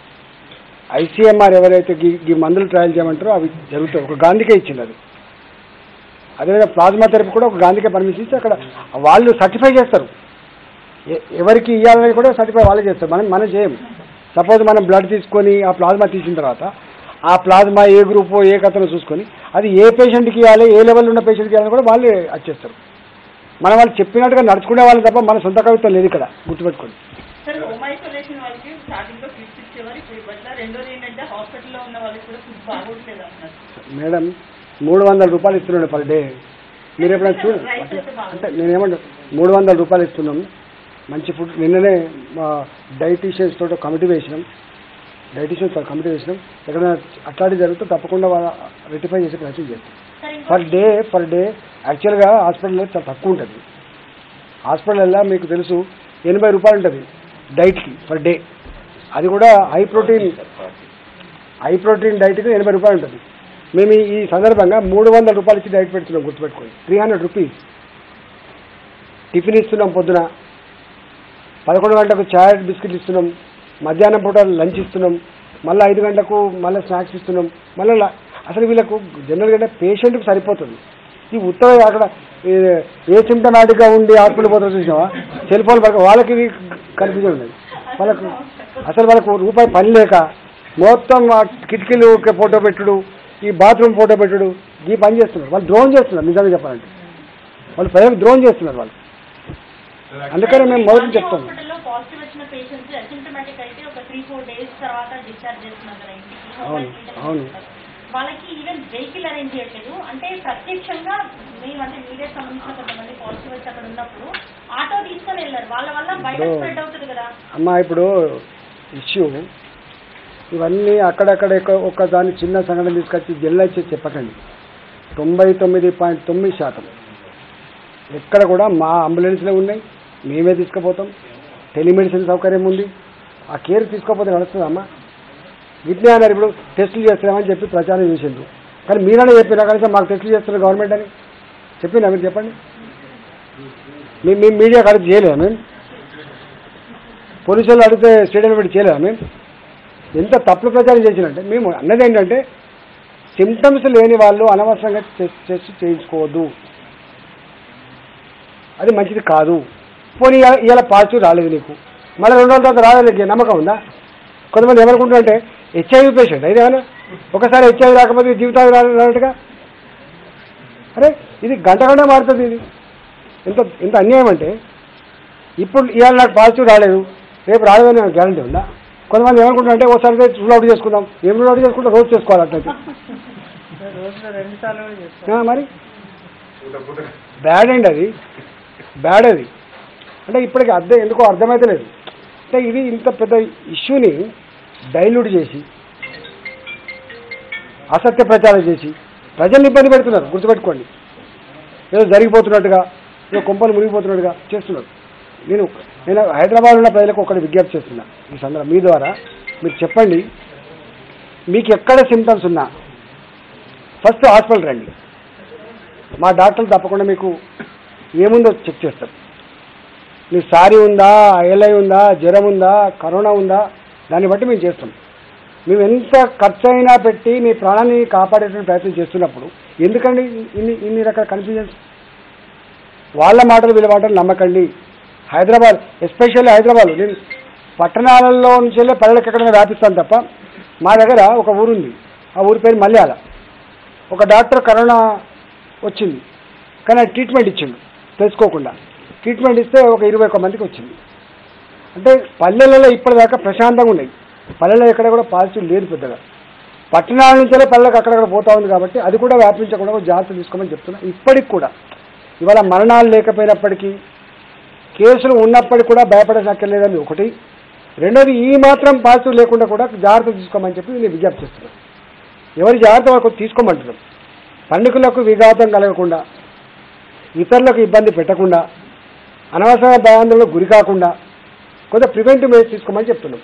ఐసీఎంఆర్ ఎవరైతే ఈ ఈ మందులు ట్రయల్ చేయమంటారో అవి జరుగుతాయి ఒక గాంధీకే ఇచ్చింది అది అదేవిధంగా ప్లాస్మా థెరపీ కూడా ఒక గాంధీకే పర్మిషన్ ఇచ్చి అక్కడ వాళ్ళు సర్టిఫై చేస్తారు ఎ- ఎవరికి ఇవ్వాలని కూడా సర్టిఫై వాళ్ళే చేస్తారు మనం మనం చేయం సపోజ్ మనం బ్లడ్ తీసుకొని ఆ ప్లాస్మా తీసిన తర్వాత ఆ ప్లాస్మా ఏ గ్రూప్ ఏ కథను చూసుకొని అది ఏ పేషెంట్కి ఇవ్వాలి ఏ లెవెల్ ఉన్న పేషెంట్కి ఇవ్వాలని కూడా వాళ్ళే వచ్చేస్తారు మనం వాళ్ళు చెప్పినట్టుగా నడుచుకునే వాళ్ళు తప్ప మన సొంత కవిత్వం లేదు ఇక్కడ గుర్తుపెట్టుకోండి సార్ హోమ్ ఐసోలేషన్ వాళ్ళకి స్టార్టింగ్ లో కిట్స్ ఇచ్చేవారు ఇప్పుడు ఇవ్వట్లా రెండోది ఏంటంటే హాస్పిటల్లో ఉన్న వాళ్ళకి కూడా ఫుడ్ బాగోట్లేదు అంటున్నారు మేడం మూడు వందల రూపాయలు ఇస్తున్నాడు పర్ డే మీరు ఎప్పుడైనా చూడ రైస్ అయితే బాగుంది. అంటే నేనేమంటా మూడు వందల రూపాయలు ఇస్తున్నాం మంచి ఫుడ్ నిన్ననే మా డైటీషియన్స్ తోటి కమిటీ వేసినాం డైటీషియన్స్ కమిటీ వేసినాం ఎక్కడైనా అట్లాంటివి జరిగితే తప్పకుండా వాళ్ళ రెటిఫై చేసే ప్రయత్నం చేస్తాం సార్ ఇంకో పర్ డే పర్ డే యాక్చువల్గా హాస్పిటల్లో చాలా తక్కువ ఉంటుంది హాస్పిటల్లో మీకు తెలుసు ఎనభై రూపాయలు ఉంటుంది డైట్కి పర్ డే అది కూడా హై ప్రోటీన్ హై ప్రోటీన్ డైట్కి ఎనభై రూపాయలు ఉంటుంది మేము ఈ- ఈ సందర్భంగా మూడు వందల రూపాయలు ఇచ్చి డైట్ పెడుతున్నాం గుర్తుపెట్టుకోండి త్రీ హండ్రెడ్ రూపీస్ టిఫిన్ ఇస్తున్నాం పొద్దున పదకొండు గంటలకు చాయ్ బిస్కెట్లు ఇస్తున్నాం మధ్యాహ్నం పూట లంచ్ ఇస్తున్నాం మళ్ళీ ఐదు గంటలకు మళ్ళీ స్నాక్స్ ఇస్తున్నాం మళ్ళీ ల- అసలు వీళ్ళకు జనరల్గా పేషెంట్కి సరిపోతుంది ఈ ఉత్తర అక్కడ ఏ- ఏ సిమ్టమాటిక్గా ఉండి హాస్పిటల్ పోతారో చూసినావా సెల్ ఫోన్ పడక వాళ్ళకి ఇది కన్ఫ్యూజన్ ఉన్నది వాళ్ళకు అసలు వాళ్ళకు రూపాయి పని లేక మొత్తం ఆ కిటికీలు ఫోటో పెట్టుడు ఈ బాత్రూమ్ ఫోటో పెట్టుడు ఈ పని చేస్తున్నారు వాళ్ళు డ్రోన్ చేస్తున్నారు నిజంగా చెప్పాలంటే వాళ్ళు ప్రజలకు డ్రోన్ చేస్తున్నారు వాళ్ళు అందుకనే మేము మొదటి గాంధీ చెప్తాం హాస్పిటల్లో పాజిటివ్ వచ్చిన పేషెంట్స్ అసిమ్టమాటిక్ అయితే ఒక త్రీ ఫోర్ డేస్ తర్వాత డిశ్చార్జ్ చేస్తున్నారు కదా ఇంటికి అవును, హోటల్ అవును. వాళ్ళకి ఈవెన్ వెహికల్ అరేంజ్ చేయట్లేదు అంటే ప్రత్యక్షంగా మేము అంటే మీడియా సంబంధించిన కొంతమంది పాజిటివ్ వచ్చి అక్కడ ఉన్నప్పుడు ఆటో తీసుకొని వెళ్ళారు వాళ్ళ వల్ల బయట ఇప్పుడు- స్ప్రెడ్ అవుతుంది కదా అమ్మా ఇప్పుడు ఇష్యూ ఇవన్నీ అక్కడక్కడ ఎక్క- ఒక దాని చిన్న సంఘటన తీసుకొచ్చి జిల్లా ఇచ్చి చెప్పకండి తొంభై తొమ్మిది పాయింట్ తొమ్మిది శాతం ఎక్కడ కూడా మా అంబులెన్స్లే ఉన్నాయి మేమే తీసుకుపోతాం టెలిమెడిసిన్ సౌకర్యం ఉంది ఆ కేర్ తీసుకోకపోతే నడుస్తుందా అమ్మా ఇట్లే అన్నారు ఇప్పుడు టెస్టులు చేస్తున్నామని చెప్పి ప్రచారం చేసిండ్రు కానీ మీరనే చెప్పినా కనీసం మాకు టెస్టులు చేస్తున్నారు గవర్నమెంట్ అని చెప్పినా మీరు చెప్పండి మీ మీ మీడియా కలిసి చేయలేదా మేము పోలీసులు అడిగితే స్టేడియం పెట్టి చేయలేదా మేము ఎంత తప్పుడు ప్రచారం చేసినంటే మేము అన్నది ఏంటంటే సిమ్టమ్స్ లేని వాళ్ళు అనవసరంగా టెస్ట్ టెస్ట్ చేయించుకోవద్దు అది మంచిది కాదు పోనీ ఇవాళ- ఇవాళ పాజిటివ్ రాలేదు నీకు మళ్ళీ రెండు రోజుల తర్వాత రాలేదు నీకు నమ్మకం ఉందా కొంతమంది ఏమనుకుంటారంటే హెచ్ఐవి పేషెంట్ అయితే ఏమన్నా ఒకసారి హెచ్ఐవి రాకపోతే జీవితాలు రానట్టుగా అరే ఇది గంట గంట మారుతుంది ఇది ఎంత ఎంత అన్యాయం అంటే ఇప్పుడు ఇవాళ నాకు పాజిటివ్ రాలేదు రేపు రాలేదని గ్యారంటీ ఉందా కొంతమంది ఏమనుకుంటారు అంటే ఒకసారి రూల్ అవుట్ చేసుకుందాం ఏం రూల్ అవుట్ చేసుకుంటే రోజు చేసుకోవాలి అట్లయితే రోజులో రెండు సార్లు కూడా చేస్తాం ఆ, మరి పూట పూట బ్యాడ్ అండి అది బ్యాడ్ అది అంటే ఇప్పటికి అర్థం ఎందుకో అర్థమైతే లేదు అంటే ఇది ఇంత పెద్ద ఇష్యూని డైల్యూట్ చేసి అసత్య ప్రచారం చేసి ప్రజల్ని ఇబ్బంది పెడుతున్నారు గుర్తుపెట్టుకోండి ఏదో జరిగిపోతున్నట్టుగా ఏదో కొంపలు మునిగిపోతున్నట్టుగా చేస్తున్నారు నేను నేను హైదరాబాద్ ఉన్న ప్రజలకు ఒకటి విజ్ఞప్తి చేస్తున్నా ఈ సందర్భం మీ ద్వారా మీరు చెప్పండి మీకు ఎక్కడ సిమ్టమ్స్ ఉన్నా ఫస్ట్ హాస్పిటల్ రండి మా డాక్టర్లు తప్పకుండా మీకు ఏముందో చెక్ చేస్తారు మీకు సారీ ఉందా ఐఎల్ఐ ఉందా జ్వరం ఉందా కరోనా ఉందా దాన్ని బట్టి మేము చేస్తాం మేము ఎంత ఖర్చు అయినా పెట్టి మీ ప్రాణాన్ని కాపాడేటువంటి ప్రయత్నం చేస్తున్నప్పుడు ఎందుకండి ఇన్ని ఇన్ని రకాల కన్ఫ్యూజన్స్ వాళ్ళ మాటలు వీళ్ళ మాటలు నమ్మకండి హైదరాబాద్ ఎస్పెషల్లీ హైదరాబాద్ నేను పట్టణాలలో నుంచి వెళ్ళి పల్లెలకు ఎక్కడైనా వ్యాపిస్తాను తప్ప మా దగ్గర ఒక ఊరుంది ఆ ఊరి పేరు మల్యాల ఒక డాక్టర్ కరోనా వచ్చింది కానీ ఆయన ట్రీట్మెంట్ ఇచ్చిండు తెలుసుకోకుండా ట్రీట్మెంట్ ఇస్తే ఒక ఇరవై ఒక్క మందికి వచ్చింది అంటే పల్లెలలో ఇప్పటిదాకా ప్రశాంతంగా ఉన్నాయి పల్లెలో ఎక్కడ కూడా పాజిటివ్ లేదు పెద్దగా పట్టణాల నుంచే పల్లెలకు అక్కడక్కడ పోతా ఉంది కాబట్టి అది కూడా వ్యాపించకుండా కొంచెం జాగ్రత్త తీసుకోమని చెప్తున్నా ఇప్పటికి కూడా ఇవాళ మరణాలు లేకపోయినప్పటికీ కేసులు ఉన్నప్పటికీ కూడా భయపడనక్కర్లేదని ఒకటి రెండోది ఈ మాత్రం పాజిటివ్ లేకుండా కూడా జాగ్రత్త తీసుకోమని చెప్పి నేను విజ్ఞప్తి చేస్తున్నాను ఎవరి జాగ్రత్త వాళ్ళకు తీసుకోమంటున్నాం పండితులకు విఘాతం కలగకుండా ఇతరులకు ఇబ్బంది పెట్టకుండా అనవసర భయాందోళనకు గురి కాకుండా కొంత ప్రివెంటివ్ మెజర్స్ తీసుకోమని చెప్తున్నాం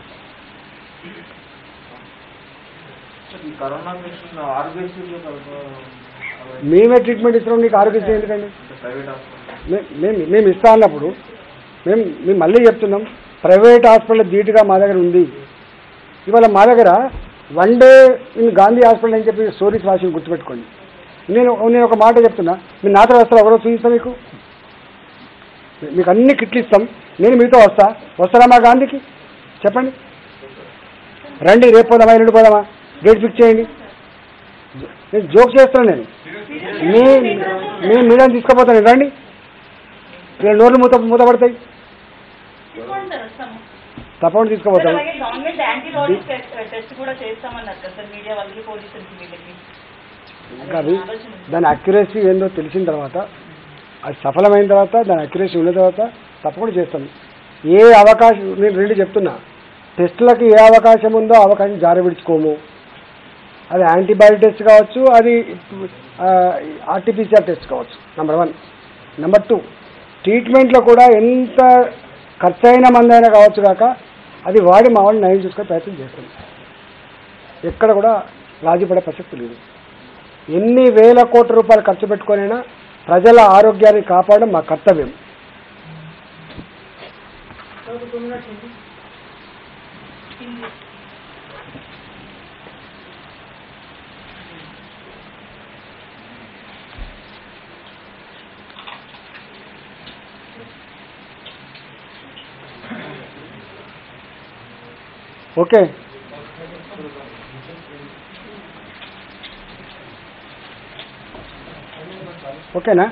ఈ కరోనా పేషెంట్ ఆరోగ్యశ్రీలో మేమే ట్రీట్మెంట్ ఇస్తున్నాం నీకు ఆరోగ్యం ఎందుకండి ప్రైవేట్ హాస్పిటల్ మే- మేము మేము ఇస్తా అన్నప్పుడు మేము మేము మళ్ళీ చెప్తున్నాం ప్రైవేట్ హాస్పిటల్ ధీటుగా మా దగ్గర ఉంది ఇవాళ మా దగ్గర one day in Gandhi hospital అని చెప్పి స్టోరీస్ రాసి గుర్తుపెట్టుకోండి నేను నేను ఒక మాట చెప్తున్నా మీరు నాతో వస్తారు ఎవరో చూపిస్తాం మీకు మీకు అన్ని కిట్లు ఇస్తాం నేను మీతో వస్తా వస్తారా మా గాంధీకి చెప్పండి రండి రేపు పోదామా ఎల్లుండి పోదామా డేట్ ఫిక్స్ చేయండి నేను జోక్ చేస్తున్నాను నేను మీ మీ మీడియం తీసుకుపోతాను రండి వీళ్ళ నోర్లు మూత మూతపడతాయి తీసుకోండి సార్ వస్తాము తప్పకుండా సార్, తీసుకుపోతాం అలాగే గవర్నమెంట్ యాంటీబాడీస్ టెస్ట్ టెస్ట్ కూడా చేస్తామన్నారు కదా సార్ మీడియా వాళ్ళకి పోలీసులకి వీళ్ళకి ఇంకా అది దాని అక్యురసీ ఏందో తెలిసిన తర్వాత అది సఫలమైన తర్వాత దాని అక్యురసీ ఉన్న తర్వాత తప్పకుండా చేస్తాం ఏ అవకాశం నేను రెండు చెప్తున్నా టెస్టులకు ఏ అవకాశం ఉందో ఆ అవకాశం జారి విడుచుకోము అది యాంటీబాడీ టెస్ట్ కావచ్చు అది ఆర్టీపీసీఆర్ టెస్ట్ కావచ్చు నెంబర్ వన్ నెంబర్ టూ ట్రీట్మెంట్లో కూడా ఎంత ఖర్చు అయిన మంది అయినా కావచ్చు కాక అది వాడి మా వాళ్ళు నయం చూసుకొని ప్రయత్నం చేస్తాం ఎక్కడ కూడా రాజీ పడే ప్రసక్తి లేదు ఎన్ని వేల కోట్ల రూపాయలు ఖర్చు పెట్టుకొనైనా ప్రజల ఆరోగ్యాన్ని కాపాడడం మా కర్తవ్యం ఓకే ओके ना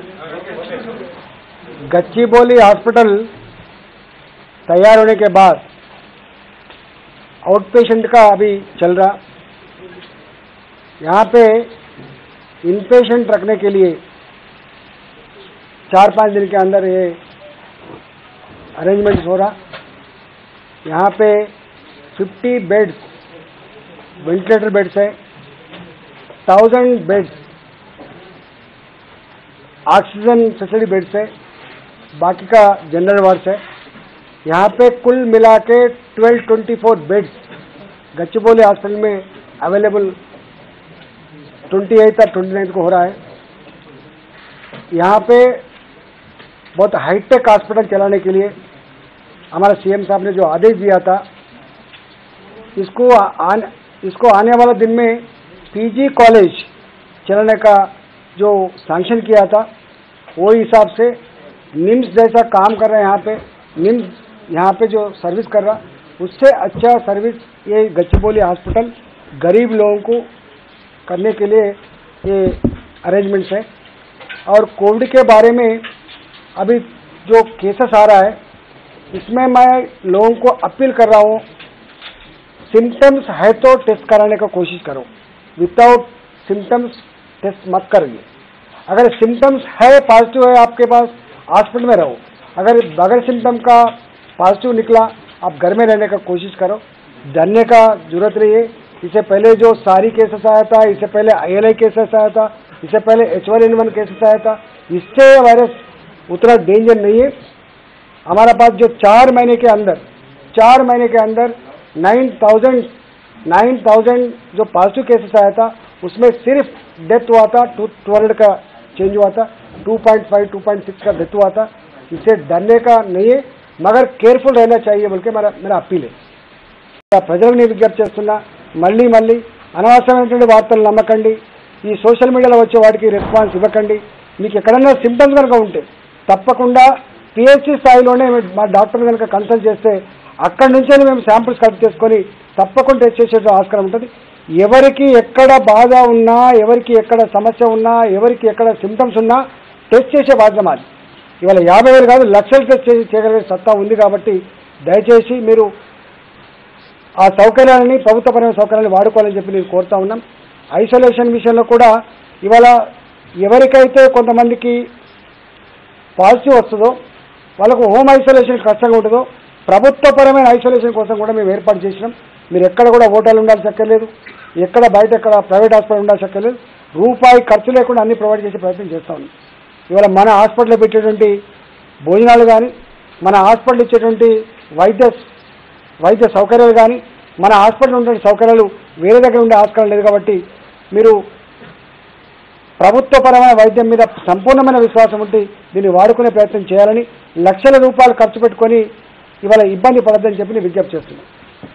गच्चीबोली हॉस्पिटल तैयार होने के बाद आउट पेशेंट का अभी चल रहा यहाँ पे इन पेशेंट रखने के लिए चार पाँच दिन के अंदर ये अरेंजमेंट्स हो रहा यहाँ पे 50 बेड्स वेंटिलेटर बेड्स है thousand beds oxygen facility beds है बाकी का जनरल वार्ड्स है यहाँ पे कुल मिला के twelve twenty four beds Gachibowli hospital में अवेलेबल ट्वेंटी एट और ट्वेंटी नाइन्थ को हो रहा है यहाँ पे बहुत हाईटेक हॉस्पिटल चलाने के लिए हमारा सीएम साहब ने जो आदेश दिया था इसको आन, इसको आने वाला दिन में पीजी कॉलेज चलाने का जो सैंक्शन किया था वो हिसाब से निम्स जैसा काम कर रहे हैं यहाँ पे निम्स यहाँ पे जो सर्विस कर रहा उससे अच्छा सर्विस ये गच्चीबोली हॉस्पिटल गरीब लोगों को करने के लिए ये अरेंजमेंट्स है और कोविड के बारे में अभी जो केसेस आ रहा है इसमें मैं लोगों को अपील कर रहा हूँ सिम्टम्स है तो टेस्ट कराने का कोशिश करो विदाउट सिम्टम्स टेस्ट मत करिए अगर सिम्टम्स है पॉजिटिव है आपके पास हॉस्पिटल में रहो अगर बगैर सिम्टम का पॉजिटिव निकला आप घर में रहने का कोशिश करो डरने का जरूरत नहीं है इससे पहले जो सारी केसेस आया था इससे पहले आई केसेस आया था इससे पहले H one N one cases आया था इससे वायरस उतना डेंजर नहीं है हमारा पास जो चार महीने के अंदर चार महीने के अंदर नाइन थाउजेंड नाइन थाउजेंड जो पॉजिटिव केसेस आया था उसमें सिर्फ डेथ हुआ था टू टू हंड्रेड का चेंज हुआ था two point five two point six का डेथ हुआ था इससे डरने का नहीं है मगर केयरफुल रहना चाहिए बोल के मेरा मेरा अपील है ప్రజలకు నేను విజ్ఞప్తి చేస్తున్నా మళ్ళీ మళ్ళీ అనవసరమైనటువంటి వార్తలు నమ్మకండి ఈ సోషల్ మీడియాలో వచ్చే వాటికి రెస్పాన్స్ ఇవ్వకండి మీకు ఎక్కడన్నా సిమ్టమ్స్ కనుక ఉంటే తప్పకుండా పిహెచ్సి స్థాయిలోనే మీ- మా డాక్టర్ కనుక కన్సల్ట్ చేస్తే అక్కడి నుంచే మేము శాంపుల్స్ కలెక్ట్ చేసుకొని తప్పకుండా టెస్ట్ చేసే ఆస్కారం ఉంటుంది ఎవరికి ఎక్కడ బాధ ఉన్నా ఎవరికి ఎక్కడ సమస్య ఉన్నా ఎవరికి ఎక్కడ సిమ్టమ్స్ ఉన్నా టెస్ట్ చేసే బాధ్యత మాది ఇవాళ యాభై వేలు కాదు లక్షలు టెస్ట్ చేసి చేయగలిగే సత్తా ఉంది కాబట్టి దయచేసి మీరు ఆ సౌకర్యాలని ప్రభుత్వపరమైన సౌకర్యాలను వాడుకోవాలని చెప్పి నేను కోరుతా ఉన్నాం ఐసోలేషన్ విషయంలో కూడా ఇవాళ ఎవరికైతే కొంతమందికి పాజిటివ్ వస్తుందో వాళ్ళకు హోమ్ ఐసోలేషన్ కష్టంగా ఉంటుందో ప్రభుత్వపరమైన ఐసోలేషన్ కోసం కూడా మేము ఏర్పాటు చేసినాం మీరు ఎక్కడ కూడా హోటల్ ఉండాల్సి అక్కర్లేదు ఎక్కడ బయట ఎక్కడ ప్రైవేట్ హాస్పిటల్ ఉండాల్సి అక్కర్లేదు రూపాయి ఖర్చు లేకుండా అన్ని ప్రొవైడ్ చేసే ప్రయత్నం చేస్తా ఉన్నాం ఇవాళ మన హాస్పిటల్లో పెట్టేటువంటి భోజనాలు కానీ మన హాస్పిటల్ ఇచ్చేటువంటి వైద్య వైద్య సౌకర్యాలు కానీ మన హాస్పిటల్ ఉండే సౌకర్యాలు వేరే దగ్గర ఉండే ఆస్కారం లేదు కాబట్టి మీరు ప్రభుత్వపరమైన వైద్యం మీద సంపూర్ణమైన విశ్వాసం ఉంటే దీన్ని వాడుకునే ప్రయత్నం చేయాలని లక్షల రూపాయలు ఖర్చు పెట్టుకొని ఇవాళ ఇబ్బంది పడద్దని చెప్పి నేను విజ్ఞప్తి చేస్తున్నాను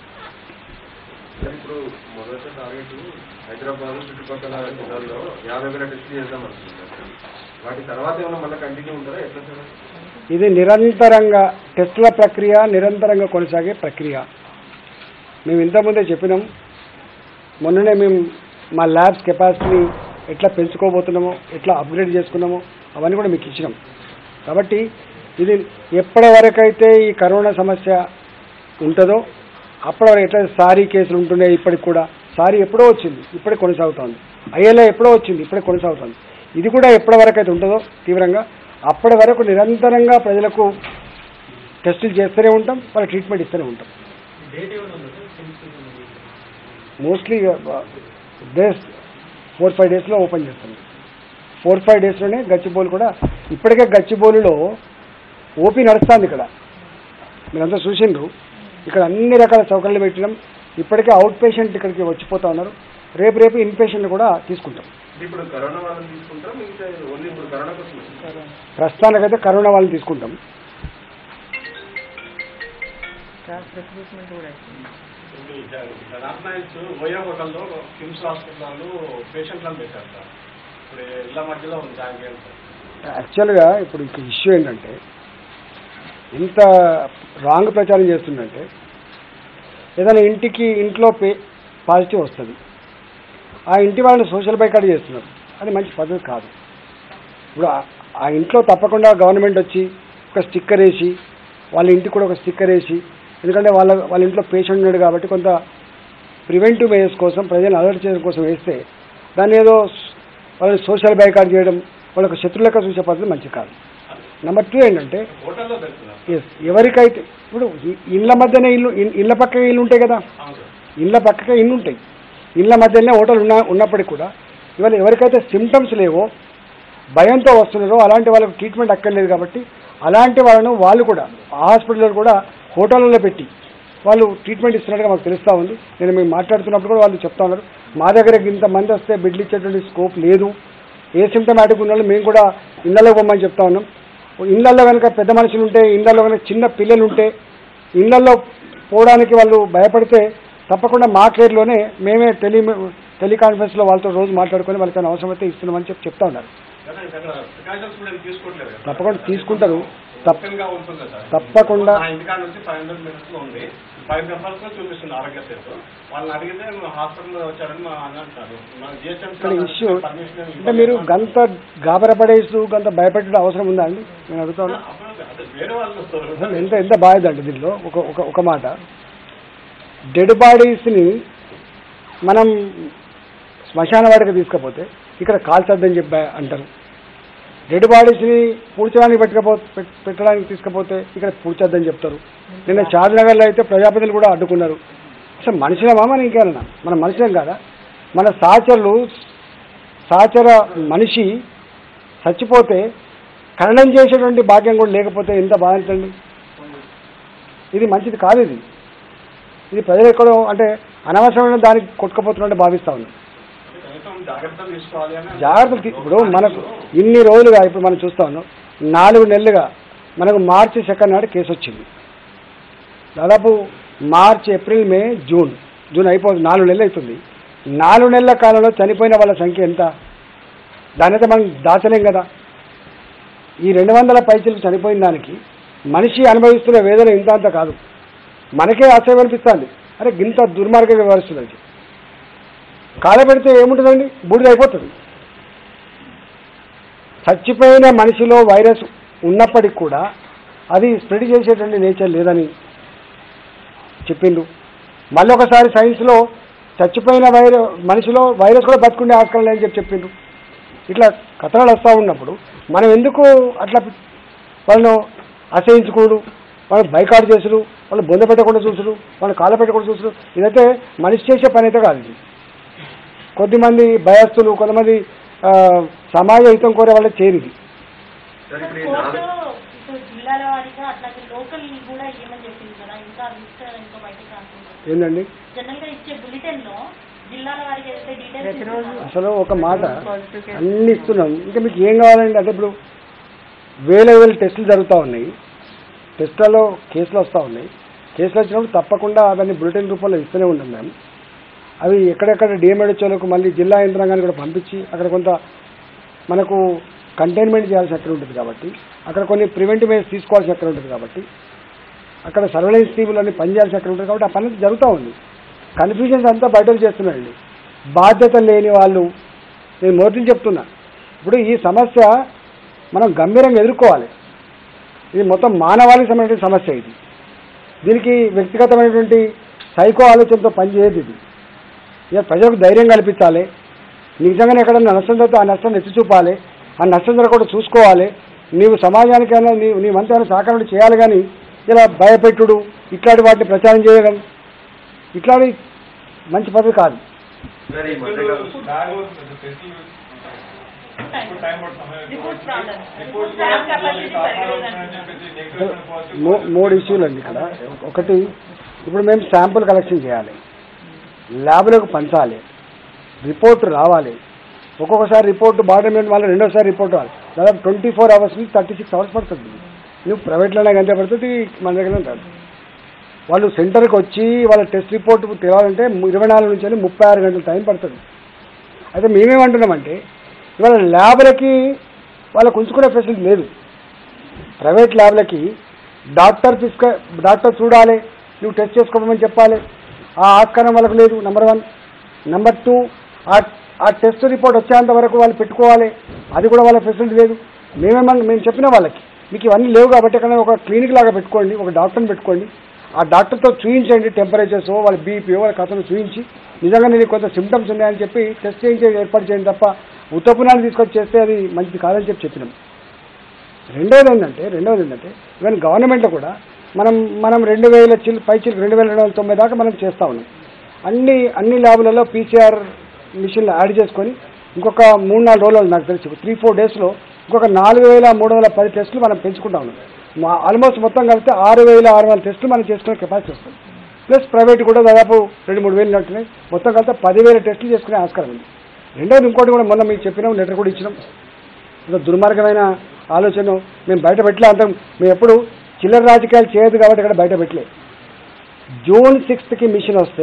సార్ ఇప్పుడు మొదటి టార్గెట్ హైదరాబాద్ చుట్టుపక్కల జిల్లాల్లో యాభై వేల టెస్ట్ చేద్దాం అనుకుంటున్నారు సార్. వాటి తర్వాత ఏమైనా మళ్ళీ కంటిన్యూ ఉంటుందా ఎట్లా సార్ ఇది నిరంతరంగా టెస్టుల ప్రక్రియ నిరంతరంగా కొనసాగే ప్రక్రియ మేము ఇంతకుముందే చెప్పినాం మొన్ననే మేము మా ల్యాబ్స్ కెపాసిటీని ఎట్లా పెంచుకోబోతున్నామో ఎట్లా అప్గ్రేడ్ చేసుకున్నామో అవన్నీ కూడా మీకు ఇచ్చినాం కాబట్టి ఇది ఎప్పటి వరకైతే ఈ కరోనా సమస్య ఉంటుందో అప్పటి వరకు ఎట్లా సారీ కేసులు ఉంటున్నాయి ఇప్పటికి కూడా సారీ ఎప్పుడో వచ్చింది ఇప్పుడే కొనసాగుతోంది ఐఎల్ఐ ఎప్పుడో వచ్చింది ఇప్పుడే కొనసాగుతోంది ఇది కూడా ఎప్పటి వరకు అయితే ఉంటుందో తీవ్రంగా అప్పటి వరకు నిరంతరంగా ప్రజలకు టెస్టులు చేస్తూనే ఉంటాం వాళ్ళ ట్రీట్మెంట్ ఇస్తూనే ఉంటాం మోస్ట్లీ డేస్ ఫోర్ ఫైవ్ డేస్లో ఓపెన్ చేస్తాం ఫోర్ ఫైవ్ డేస్లోనే గచ్చిబౌలి కూడా ఇప్పటికే గచ్చిబౌలిలో ఓపీ నడుస్తుంది ఇక్కడ మీరంతా చూసిండ్రు ఇక్కడ అన్ని రకాల సౌకర్యాలు పెట్టినాం ఇప్పటికే అవుట్ పేషెంట్ ఇక్కడికి వచ్చిపోతా ఉన్నారు రేపు రేపు ఇన్ పేషెంట్ కూడా తీసుకుంటాం అంటే ఇప్పుడు కరోనా వాళ్ళని తీసుకుంటారా మిగతా ఓన్లీ ఇప్పుడు కరోనా కోసం ప్రస్తుతానికైతే కరోనా వాళ్ళని తీసుకుంటాం స్టాఫ్ రిక్రూట్మెంట్ కూడా అవుతుంది జనార్దనాయన్స్ ఓయా హోటల్లో కిమ్స్ హాస్పిటల్లో పేషెంట్లను పెట్టారు సార్ ఇప్పుడు ఇళ్ళ మధ్యలో ఉంది జాయిన్ చేయండి సార్ యాక్చువల్గా ఇప్పుడు ఇక ఇష్యూ ఏంటంటే ఇంత రాంగ్ ప్రచారం చేస్తుందంటే ఏదైనా ఇంటికి ఇంట్లో పే పాజిటివ్ వస్తుంది ఆ ఇంటి వాళ్ళని సోషల్ బైకాట్ చేస్తున్నారు అది మంచి పద్ధతి కాదు ఇప్పుడు ఆ- ఆ ఇంట్లో తప్పకుండా గవర్నమెంట్ వచ్చి ఒక స్టిక్కర్ వేసి వాళ్ళ ఇంటికి కూడా ఒక స్టిక్కర్ వేసి ఎందుకంటే వాళ్ళ వాళ్ళ ఇంట్లో పేషెంట్ ఉన్నాడు కాబట్టి కొంత ప్రివెంటివ్ మెజర్స్ కోసం ప్రజలను అలర్ట్ చేయడం కోసం వేస్తే దాన్ని ఏదో స్- వాళ్ళని సోషల్ బైకాట్ చేయడం వాళ్ళకి శత్రు లెక్క చూసే పద్ధతి మంచి కాదు నెంబర్ టూ ఏంటంటే హోటల్లో పెడుతున్నారు ఎస్ ఎవరికైతే ఇప్పుడు ఇ- ఇళ్ళ మధ్యనే ఇల్లు ఇన్- ఇళ్ళ పక్కన ఇల్లు ఉంటాయి కదా అవును సార్ ఇళ్ళ పక్కకే ఇల్లు ఉంటాయి ఇళ్ళ మధ్యనే హోటల్ ఉన్న ఉన్నప్పటికీ కూడా ఇవాళ ఎవరికైతే సిమ్టమ్స్ లేవో భయంతో వస్తున్నారో అలాంటి వాళ్ళకి ట్రీట్మెంట్ అక్కర్లేదు కాబట్టి అలాంటి వాళ్ళను వాళ్ళు కూడా ఆ హాస్పిటల్లో కూడా హోటళ్ళలో పెట్టి వాళ్ళు ట్రీట్మెంట్ ఇస్తున్నట్టుగా మాకు తెలుస్తూ ఉంది నేను మేము మాట్లాడుతున్నప్పుడు కూడా వాళ్ళు చెప్తా ఉన్నారు మా దగ్గర ఇంతమంది వస్తే బెడ్లు ఇచ్చేటువంటి స్కోప్ లేదు ఏ సిమ్టమాటిక్ ఉన్న వాళ్ళు మేము కూడా ఇళ్ళలో పోమని చెప్తా ఉన్నాం ఇళ్ళల్లో కనుక పెద్ద మనుషులు ఉంటే ఇళ్ళల్లో కనుక చిన్న పిల్లలు ఉంటే ఇళ్ళల్లో పోవడానికి వాళ్ళు భయపడితే తప్పకుండా మా కేర్లోనే మేమే టెలి టెలికాన్ఫరెన్స్లో వాళ్ళతో రోజు మాట్లాడుకొని వాళ్ళకి ఏమైనా అవసరమైతే ఇస్తున్నామని చెప్పి చెప్తా ఉన్నారు కదా ఇక్కడ ప్రికాషన్స్ కూడా ఏం తీసుకోవట్లేదు కదా తప్పకుండా తీసుకుంటారు తప్ప ఓపెన్ గా ఉంటుంది కదా తప్పకుండా నా ఇంటికాడ నుంచి ఫైవ్ హండ్రెడ్ మీటర్స్ లో ఉంది ఫైవ్ మెంబర్స్ లో చూపిస్తుంది ఆరోగ్య సేతు వాళ్ళని అడిగితే నువ్వు హాస్పిటల్ వచ్చారని మా అన్న అంటారు మన ఇక్కడ ఇష్యూ పర్మిషన్ అంటే మీరు గంత గాబరపడేస్తూ గంత భయపెట్టడం అవసరం ఉందా అండి నేను అడుగుతాను అదే వేరే వాళ్ళు అసలు ఎంత ఎంత బాధ్యత అండి దీనిలో ఒక ఒక ఒక మాట డెడ్ బాడీస్ని మనం శ్మశాన వాడికి తీసుకపోతే ఇక్కడ కాల్చొద్దని చెప్పి అంటారు డెడ్ బాడీస్ని పూడ్చడానికి పెట్టకపో పెట్- పెట్టడానికి తీసుకపోతే ఇక్కడ పూడ్చొద్దని చెప్తారు నిన్న షాద్నగర్లో అయితే ప్రజాపతిలు కూడా అడ్డుకున్నారు అసలు మనుషులమా మనం ఇంకేమన్నా మన మనుషులం కాదా మన సహచరులు సహచర మనిషి చచ్చిపోతే ఖననం చేసేటువంటి భాగ్యం కూడా లేకపోతే ఎంత బాధించండి ఇది మంచిది కాదు ఇది ఇది ప్రజలు ఎక్కడో అంటే అనవసరమైన దానికి కొట్టుకుపోతున్నట్టు భావిస్తా ఉన్నాం కనీసం జాగ్రత్తలు తీసుకోవాలి అని జాగ్రత్తలు తీ- ఇప్పుడు మనకు ఇన్ని రోజులుగా ఇప్పుడు మనం చూస్తా ఉన్నాం నాలుగు నెలలుగా మనకు మార్చి సెకండ్ నాడు కేసు వచ్చింది దాదాపు March April May June June అయిపోతుంది నాలుగు నెలలు అవుతుంది నాలుగు నెలల కాలంలో చనిపోయిన వాళ్ళ సంఖ్య ఎంత దాని అయితే మనం దాచలేం కదా ఈ రెండు వందల పైచలకు చనిపోయిన దానికి మనిషి అనుభవిస్తున్న వేదన ఇంత అంత కాదు మనకే ఆశ్చర్యం అనిపిస్తుంది అరే గింత దుర్మార్గంగా వ్యవహరిస్తుంది కాలపెడితే ఏముంటుందండి బూడిద అయిపోతుంది చచ్చిపోయిన మనిషిలో వైరస్ ఉన్నప్పటికి కూడా అది స్ప్రెడ్ చేసేటువంటి నేచర్ లేదని చెప్పిండు మళ్ళీ ఒకసారి సైన్స్లో చచ్చిపోయిన వైర మనిషిలో వైరస్ కూడా బతుకుండే ఆస్కారం లేదని చెప్పి చెప్పిండు ఇట్లా కథనాలు వస్తూ ఉన్నప్పుడు మనం ఎందుకు అట్లా వాళ్ళను అసహించుకోడు వాళ్ళు బైకాట్ చేసుడు వాళ్ళు బొంద పెట్టకుండా చూసుడు వాళ్ళు కాళ్ళ పెట్టకుండా చూసుడు ఇదైతే మనిషి చేసే పని అయితే కాదు ఇది కొద్దిమంది భయస్తులు కొంతమంది ఆ, సమాజ హితం కోరే వాళ్ళకి చేరిది సార్ ఇప్పుడు ఈ కోర్టు నాలుగు ఇప్పుడు జిల్లాల వారీగా అట్లాగే లోకల్ కూడా ఇవ్వమని చెప్పింది కదా ఇంకా లిస్ట్ ఇంకా బయటకు రాకుండా ఏంటండి జనరల్ గా ఇచ్చే బులెటిన్ లో జిల్లాల వారికి ఏదైతే డీటెయిల్స్ ప్రతిరోజు అసలు ఒక మాట పాజిటివ్ కేసు అన్ని ఇస్తున్నాం ఇంకా మీకు ఏం కావాలండి అంటే ఇప్పుడు వేల వేల టెస్టులు జరుగుతూ ఉన్నాయి టెస్టులలో కేసులు వస్తూ ఉన్నాయి కేసులు వచ్చినప్పుడు తప్పకుండా దాన్ని బులెటిన్ రూపంలో ఇస్తూనే ఉంటాం మేము అవి ఎక్కడెక్కడ డిఎంఎడ్హెచ్ఓలకు మళ్ళీ జిల్లా యంత్రాంగాన్ని కూడా పంపించి అక్కడ కొంత మనకు కంటైన్మెంట్ చేయాల్సి అక్కడ ఉంటుంది కాబట్టి అక్కడ కొన్ని ప్రివెంటివ్ మెజర్స్ తీసుకోవాల్సి అక్కడ ఉంటుంది కాబట్టి అక్కడ సర్వేలెన్స్ టీములు అన్ని పనిచేయాల్సి అక్కడ ఉంటుంది కాబట్టి ఆ పని జరుగుతూ ఉంది కన్ఫ్యూజన్స్ అంతా బయటకు చేస్తున్నారండి బాధ్యత లేని వాళ్ళు నేను మొదటి చెప్తున్నా ఇప్పుడు ఈ సమస్య మనం గంభీరంగా ఎదుర్కోవాలి ఇది మొత్తం మానవాళికి సంబంధించిన సమస్య ఇది దీనికి వ్యక్తిగతమైనటువంటి సైకో ఆలోచనతో పనిచేయదు ఇది ఇక ప్రజలకు ధైర్యం కల్పించాలి నిజంగానే ఎక్కడన్నా నష్టం జరిగితే ఆ నష్టం ఎత్తి చూపాలి ఆ నష్టం జరగకుండా చూసుకోవాలి నీవు సమాజానికైనా నీ నీ వంతైనా సహకారం చేయాలి కానీ ఇలా భయపెట్టుడు ఇట్లాంటి వాటిని ప్రచారం చేయడం ఇట్లాంటి మంచి పద్ధతి కాదు సార్ ఈ మధ్యకాలం రిపోర్ట్స్ రావడానికి రిపోర్ట్స్ ల్యాబ్ కెపాసిటీ పెరగలేదంటున్నారు మూ- మూడు ఇష్యూలు అండి ఇక్కడ ఒకటి ఇప్పుడు మేము శాంపుల్ కలెక్షన్ చేయాలి ల్యాబ్లకు పంచాలి రిపోర్ట్ రావాలి ఒక్కొక్కసారి రిపోర్ట్ బాడీ మీద మళ్ళీ రెండోసారి రిపోర్ట్ రావాలి దాదాపు ట్వంటీ ఫోర్ అవర్స్ నుంచి థర్టీ సిక్స్ అవర్స్ పడుతుంది నువ్వు ప్రైవేట్లోనే గంట పడుతుంది మన దగ్గర ఉంటుంది వాళ్ళు సెంటర్కి వచ్చి వాళ్ళ టెస్ట్ రిపోర్ట్ తేవాలంటే ఇరవై నాలుగు నుంచి వెళ్ళి ముప్పై ఆరు గంటల టైం పడుతుంది అయితే మేమేమంటున్నామంటే ఇవాళ ల్యాబ్లకి వాళ్ళకు ఉంచుకునే ఫెసిలిటీ లేదు ప్రైవేట్ ల్యాబ్లకి డాక్టర్ తీసుక డాక్టర్ చూడాలి నువ్వు టెస్ట్ చేసుకోమని చెప్పాలి ఆ ఆస్కారం వాళ్ళకు లేదు నెంబర్ వన్ నెంబర్ టూ ఆ ఆ టెస్ట్ రిపోర్ట్ వచ్చేంత వరకు వాళ్ళు పెట్టుకోవాలి అది కూడా వాళ్ళ ఫెసిలిటీ లేదు మేమేమన్నా మేము చెప్పిన వాళ్ళకి మీకు ఇవన్నీ లేవు కాబట్టి ఎక్కడ ఒక క్లినిక్ లాగా పెట్టుకోండి ఒక డాక్టర్ని పెట్టుకోండి ఆ డాక్టర్తో చూయించండి టెంపరేచర్స్ వాళ్ళ బీపీఓ వాళ్ళ కథను చూయించి నిజంగా నేను కొంత సిమ్టమ్స్ ఉన్నాయని చెప్పి టెస్ట్ చేయించి ఏర్పాటు చేయండి తప్ప ఉత్తపునాన్ని తీసుకొచ్చి చేస్తే అది మంచిది కాదని చెప్పి చెప్పినాం రెండోది ఏంటంటే రెండోది ఏంటంటే ఈవెన్ గవర్నమెంట్లో కూడా మనం మనం రెండు వేల చిల్ పై చిల్ రెండు వేల రెండు వందల తొంభై దాకా మనం చేస్తా ఉన్నాం అన్ని అన్ని ల్యాబులలో పీసీఆర్ మిషన్లు యాడ్ చేసుకొని ఇంకొక మూడు నాలుగు రోజులు నాకు తెలిసి త్రీ ఫోర్ డేస్లో ఇంకొక నాలుగు వేల మూడు వందల పది టెస్టులు మనం పెంచుకుంటా ఉన్నాం మా ఆల్మోస్ట్ మొత్తం కలిపితే ఆరు వేల ఆరు వందల టెస్టులు మనం చేసుకునే కెపాసిటీ వస్తుంది ప్లస్ ప్రైవేట్ కూడా దాదాపు రెండు మూడు వేలు నట్టున్నాయి మొత్తం కలిపితే పదివేల టెస్టులు చేసుకునే ఆస్కారం ఉంది రెండోది ఇంకోటి కూడా మొన్న మీకు చెప్పినాం లెటర్ కూడా ఇచ్చినాం ఒక దుర్మార్గమైన ఆలోచన మేము బయట పెట్టలే అంటాం మేము ఎప్పుడు చిల్లర రాజకీయాలు చేయదు కాబట్టి ఇక్కడ బయట పెట్టలే జూన్ సిక్స్త్కి మిషన్ వస్తే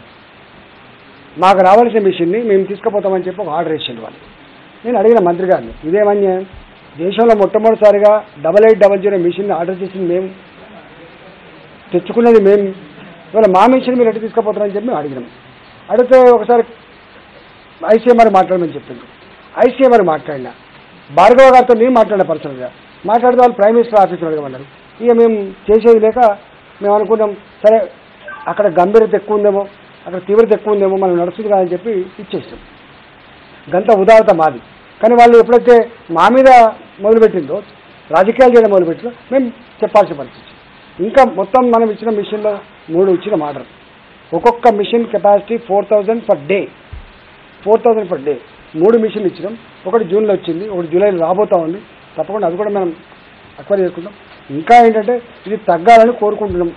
మాకు రావాల్సిన మిషన్ని మేము తీసుకుపోతామని చెప్పి ఒక ఆర్డర్ ఇచ్చిండు వాళ్ళు నేను అడిగిన మంత్రి గారిని ఇదేమన్యాయం దేశంలో మొట్టమొదటిసారిగా double eight double zero machine order చేసింది మేము తెచ్చుకున్నది మేము ఇవాళ మా మిషన్ మీరు ఎట్లా తీసుకుపోతారని చెప్పి మేము అడిగినాం అడిగితే ఒకసారి ఐసీఎంఆర్ మాట్లాడమని చెప్పింది ఐసీఎంఆర్ మాట్లాడినా భార్గవ గారితో నేను మాట్లాడిన పర్సనల్గా మాట్లాడితే వాళ్ళు ప్రైమ్ మినిస్టర్ ఆఫీస్లో అడగమన్నారు ఇక మేము చేసేది లేక మేము అనుకున్నాం సరే అక్కడ గంభీరత ఎక్కువ ఉందేమో అక్కడ తీవ్రత ఎక్కువ ఉందేమో మనం నడుస్తుంది కాదని చెప్పి ఇచ్చేసాం గంత ఉదారత మాది కానీ వాళ్ళు ఎప్పుడైతే మా మీద మొదలుపెట్టిందో రాజకీయాలు చేయడం మొదలుపెట్టిందో మేము చెప్పాల్సిన పరిస్థితి ఇంకా మొత్తం మనం ఇచ్చిన మిషన్లో మూడు ఇచ్చిన ఆర్డర్ ఒక్కొక్క machine capacity four thousand per day four thousand per day మూడు మిషన్లు ఇచ్చినాం ఒకటి జూన్లో వచ్చింది ఒకటి జూలైలో రాబోతా ఉంది తప్పకుండా అది కూడా మనం అక్వైర్ చేసుకుంటాం ఇంకా ఏంటంటే ఇది తగ్గాలని కోరుకుంటున్నాం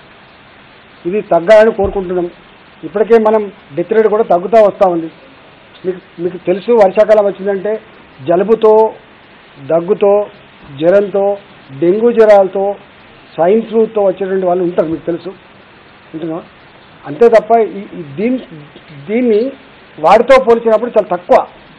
ఇది తగ్గాలని కోరుకుంటున్నాం ఇప్పటికే మనం డెత్ రేట్ కూడా తగ్గుతూ వస్తూ ఉంది మీకు మీకు తెలుసు వర్షాకాలం వచ్చిందంటే జలుబుతో దగ్గుతో జ్వరంతో డెంగ్యూ జ్వరాలతో స్వైన్ ఫ్లూతో వచ్చేటువంటి వాళ్ళు ఉంటారు మీకు తెలుసు ఉంటున్నా అంతే తప్ప ఈ- ఈ దీని దీన్ని వాటితో పోల్చినప్పుడు చాలా తక్కువ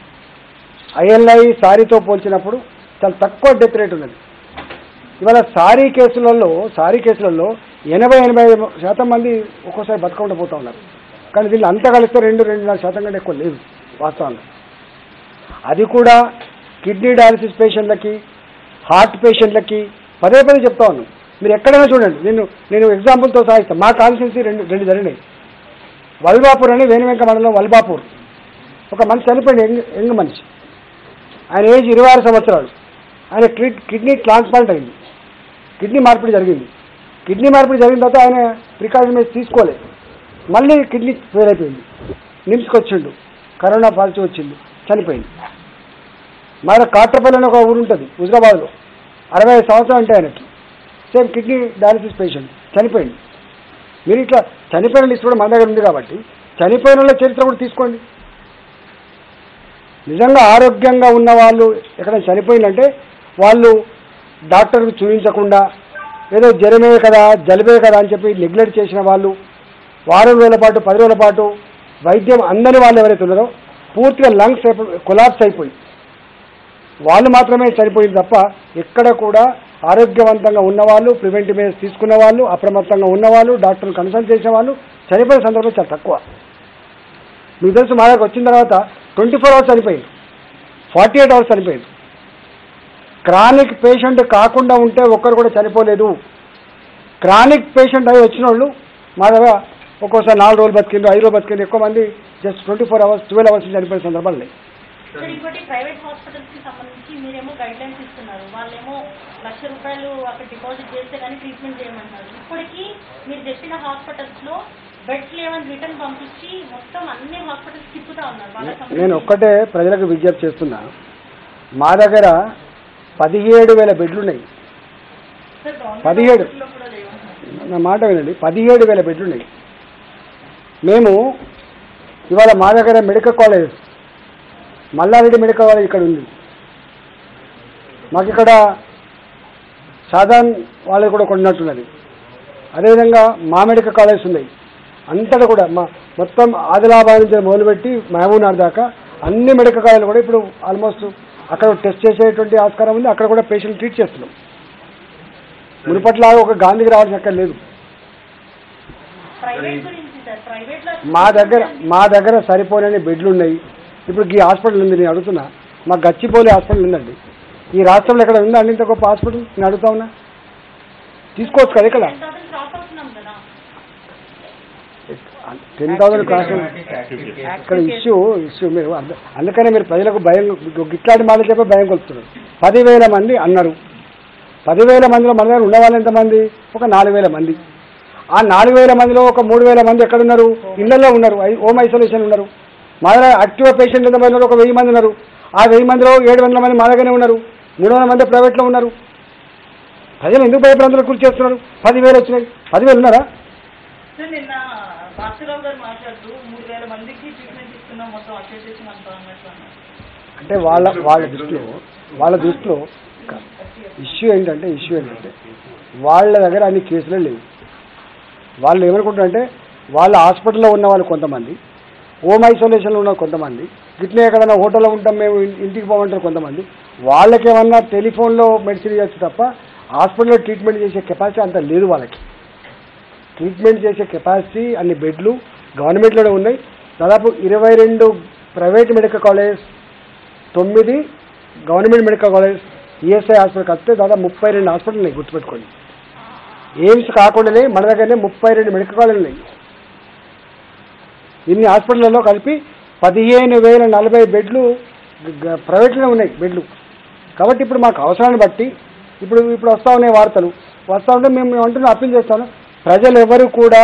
ఐఎల్ఐ సారీతో పోల్చినప్పుడు చాలా తక్కువ డెత్ రేట్ ఉన్నది ఇవాళ సారీ కేసులలో సారీ కేసులలో ఎనభై ఎనభై ఐదు శాతం మంది ఒక్కోసారి బతకకుండా పోతూ ఉన్నారు కానీ దీన్ని అంతా కలిస్తే రెండు రెండున్నర శాతం కంటే ఎక్కువ లేదు వాస్తవంగా అది కూడా కిడ్నీ డయాలసిస్ పేషెంట్లకి హార్ట్ పేషెంట్లకి పదే పదే చెప్తా ఉన్నాను మీరు ఎక్కడైనా చూడండి నేను నేను ఎగ్జాంపుల్తో సాగిస్తాను మా కాన్స్టిట్యున్సీ రెండు రెండు జరిగినాయి వల్బాపూర్ అని వేణువెంక మండలం వల్బాపూర్ ఒక మనిషి చనిపోయింది యంగ్ యంగ్ మనిషి ఆయన ఏజ్ ఇరవై ఆరు సంవత్సరాలు ఆయన కిడ్- కిడ్నీ ట్రాన్స్ప్లాంట్ అయింది కిడ్నీ మార్పిడి జరిగింది కిడ్నీ మార్పిడి జరిగిన తర్వాత ఆయన ప్రికాషన్ మీద తీసుకోలేదు మళ్ళీ కిడ్నీ ఫెయిల్ అయిపోయింది నిమ్స్కి వచ్చిండు కరోనా పాజిటివ్ వచ్చింది చనిపోయింది మన కాట్రపల్లి అని ఒక ఊరు ఉంటుంది హుజరాబాద్లో అరవై ఐదు సంవత్సరాలు ఉంటాయి ఆయనకి సేమ్ కిడ్నీ డయాలసిస్ పేషెంట్ చనిపోయింది మీరు ఇట్లా చనిపోయిన లిస్ట్ కూడా మన దగ్గర ఉంది కాబట్టి చనిపోయిన వాళ్ళ చరిత్ర కూడా తీసుకోండి నిజంగా ఆరోగ్యంగా ఉన్న వాళ్ళు ఎక్కడైనా చనిపోయిందంటే వాళ్ళు డాక్టర్కి చూపించకుండా ఏదో జ్వరమే కదా జలుబే కదా అని చెప్పి నెగ్లెక్ట్ చేసిన వాళ్ళు వారం రోజుల పాటు పది రోజుల పాటు వైద్యం అందని వాళ్ళు ఎవరైతే ఉన్నారో పూర్తిగా లంగ్స్ కొలాప్స్ అయిపోయి వాళ్ళు మాత్రమే చనిపోయింది తప్ప ఎక్కడ కూడా ఆరోగ్యవంతంగా ఉన్నవాళ్ళు ప్రివెంటివ్ మెజర్స్ తీసుకున్న వాళ్ళు అప్రమత్తంగా ఉన్నవాళ్ళు డాక్టర్ని కన్సల్ట్ చేసిన వాళ్ళు చనిపోయిన సందర్భంలో చాలా తక్కువ మీకు తెలుసు మా దగ్గరకు వచ్చిన తర్వాత ట్వంటీ ఫోర్ అవర్స్ చనిపోయింది ఫార్టీ ఎయిట్ అవర్స్ చనిపోయింది క్రానిక్ పేషెంట్ కాకుండా ఉంటే ఒక్కరు కూడా చనిపోలేదు క్రానిక్ పేషెంట్ అయి వచ్చిన వాళ్ళు మా దగ్గర ఒక్కోసారి నాలుగు రోజులు బతికిండ్రు ఐదు రోజులు బతికిండ్రు ఎక్కువ మంది just twenty four hours twelve hours చనిపోయిన సందర్భాలు ఉన్నాయి సార్ ఇంకోటి ప్రైవేట్ హాస్పిటల్స్ కి సంబంధించి మీరేమో గైడ్ లైన్స్ ఇస్తున్నారు వాళ్ళేమో లక్ష రూపాయలు అక్కడ డిపాజిట్ చేస్తే కానీ ట్రీట్మెంట్ చేయమంటున్నారు ఇప్పటికీ మీరు చెప్పిన హాస్పిటల్స్ లో బెడ్స్ లేవని రిటర్న్ పంపించి మొత్తం అన్ని హాస్పిటల్స్ తిప్పుతా ఉన్నారు వాళ్ళకి నేను సంబంధించి. ఒక్కటే ప్రజలకు విజ్ఞప్తి చేస్తున్నా మా దగ్గర పదిహేడు వేల బెడ్లు ఉన్నాయి సార్ గవర్నమెంట్ పదిహేడు. హాస్పిటల్లో కూడా లేవంటున్నారు. నా మాట వినండి పదిహేడు వేల బెడ్లు ఉన్నాయి మేము ఇవాళ మా దగ్గర medical college Malla Reddy medical college ఇక్కడ ఉంది మాకు ఇక్కడ సాధారణ వాళ్ళకి కూడా కొన్నట్టున్నది అదేవిధంగా మా మెడికల్ కాలేజ్ ఉన్నాయి అంతటా కూడా మా మొత్తం ఆదిలాబాద్ నుంచి మొదలుపెట్టి మహబూబ్నగర్ దాకా అన్ని మెడికల్ కాలేజీలు కూడా ఇప్పుడు ఆల్మోస్ట్ అక్కడ టెస్ట్ చేసేటువంటి ఆస్కారం ఉంది అక్కడ కూడా పేషెంట్ ట్రీట్ చేస్తున్నాం మునుపట్లాగా ఒక గాంధీకి రావాల్సిన అక్కడ లేదు ప్రైవేట్ గురించి సార్ ప్రైవేట్ లో మా దగ్గర మా దగ్గర సరిపోలేని బెడ్లు ఉన్నాయి ఇప్పుడు ఈ హాస్పిటల్ ఉంది నేను అడుగుతున్నా మా గచ్చిపోలి హాస్పిటల్ ఉందండి ఈ రాష్ట్రంలో ఎక్కడ ఉందా అండి ఇంత గొప్ప హాస్పిటల్ నేను అడుగుతా ఉన్నా తీసుకోవచ్చు కదా ఇక్కడ టెన్ థౌసండ్ క్రాస్ అవుతున్నాం కదా టెన్ థౌసండ్ క్రాస్ ఇక్కడ ఇష్యూ ఇష్యూ మీరు అంద- అందుకనే మీరు ప్రజలకు భయం ఇట్లాంటి మాటలు చెప్పే భయం కొలుపుతున్నారు పదివేల మంది అన్నారు పదివేల మందిలో మన దగ్గర ఉన్న వాళ్ళు ఎంతమంది ఒక నాలుగు వేల మంది ఆ నాలుగు వేల మందిలో ఒక మూడు వేల మంది ఎక్కడున్నారు ఇళ్లలో ఉన్నారు ఐ- హోమ్ ఐసోలేషన్ ఉన్నారు మా దగ్గర యాక్టివ్ పేషెంట్ ఎంతమంది ఉన్నారు ఒక వెయ్యి మంది ఉన్నారు ఆ వెయ్యి మందిలో ఏడు వందల మంది మా దగ్గరనే ఉన్నారు మూడు వందల మంది ప్రైవేట్లో ఉన్నారు ప్రజలు ఎందుకు భయప్రాంతాలకు గురి చేస్తున్నారు పదివేలు వచ్చినాయి పదివేలు ఉన్నారా సార్ నిన్న భాస్కరరావు గారు మాట్లాడుతూ మూడు వేల మందికి ట్రీట్మెంట్ ఇస్తున్నాం మొత్తం అసోసియేషన్ అంతా అన్నట్టు అన్నారు అంటే వాళ్ళ వాళ్ళ దృష్టిలో వాళ్ళ దృష్టిలో ఇష్యూ ఏంటంటే ఇష్యూ ఏంటంటే వాళ్ళ దగ్గర అన్ని కేసులే లేవు వాళ్ళు ఏమనుకుంటారంటే వాళ్ళ హాస్పిటల్లో ఉన్న వాళ్ళు కొంతమంది హోమ్ ఐసోలేషన్లో ఉన్న కొంతమంది గిట్లే ఎక్కడైనా హోటల్లో ఉంటాం మేము ఇన్- ఇంటికి పోమంటారు కొంతమంది వాళ్ళకేమన్నా టెలిఫోన్లో మెడిసిన్ ఇవ్వచ్చు తప్ప హాస్పిటల్లో ట్రీట్మెంట్ చేసే కెపాసిటీ అంత లేదు వాళ్ళకి ట్రీట్మెంట్ చేసే కెపాసిటీ అన్ని బెడ్లు గవర్నమెంట్లోనే ఉన్నాయి దాదాపు ఇరవై రెండు ప్రైవేట్ మెడికల్ కాలేజ్ తొమ్మిది government medical college ESI hospital కలిస్తే దాదాపు ముప్పై రెండు హాస్పిటల్ ఉన్నాయి గుర్తుపెట్టుకోండి ఎయిమ్స్ కాకుండానే మన దగ్గరనే ముప్పై రెండు మెడికల్ కాలేజీలు ఉన్నాయి ఇన్ని హాస్పిటల్లో కలిపి పదిహేను వేల నలభై బెడ్లు గ- గ- ప్రైవేట్లోనే ఉన్నాయి బెడ్లు కాబట్టి ఇప్పుడు మాకు అవసరాన్ని బట్టి ఇప్పుడు ఇప్పుడు వస్తూ ఉన్నాయి వార్తలు వస్తూ ఉంటే మేము మేము అంటున్నా అప్పీల్ చేస్తాను ప్రజలు ఎవరు కూడా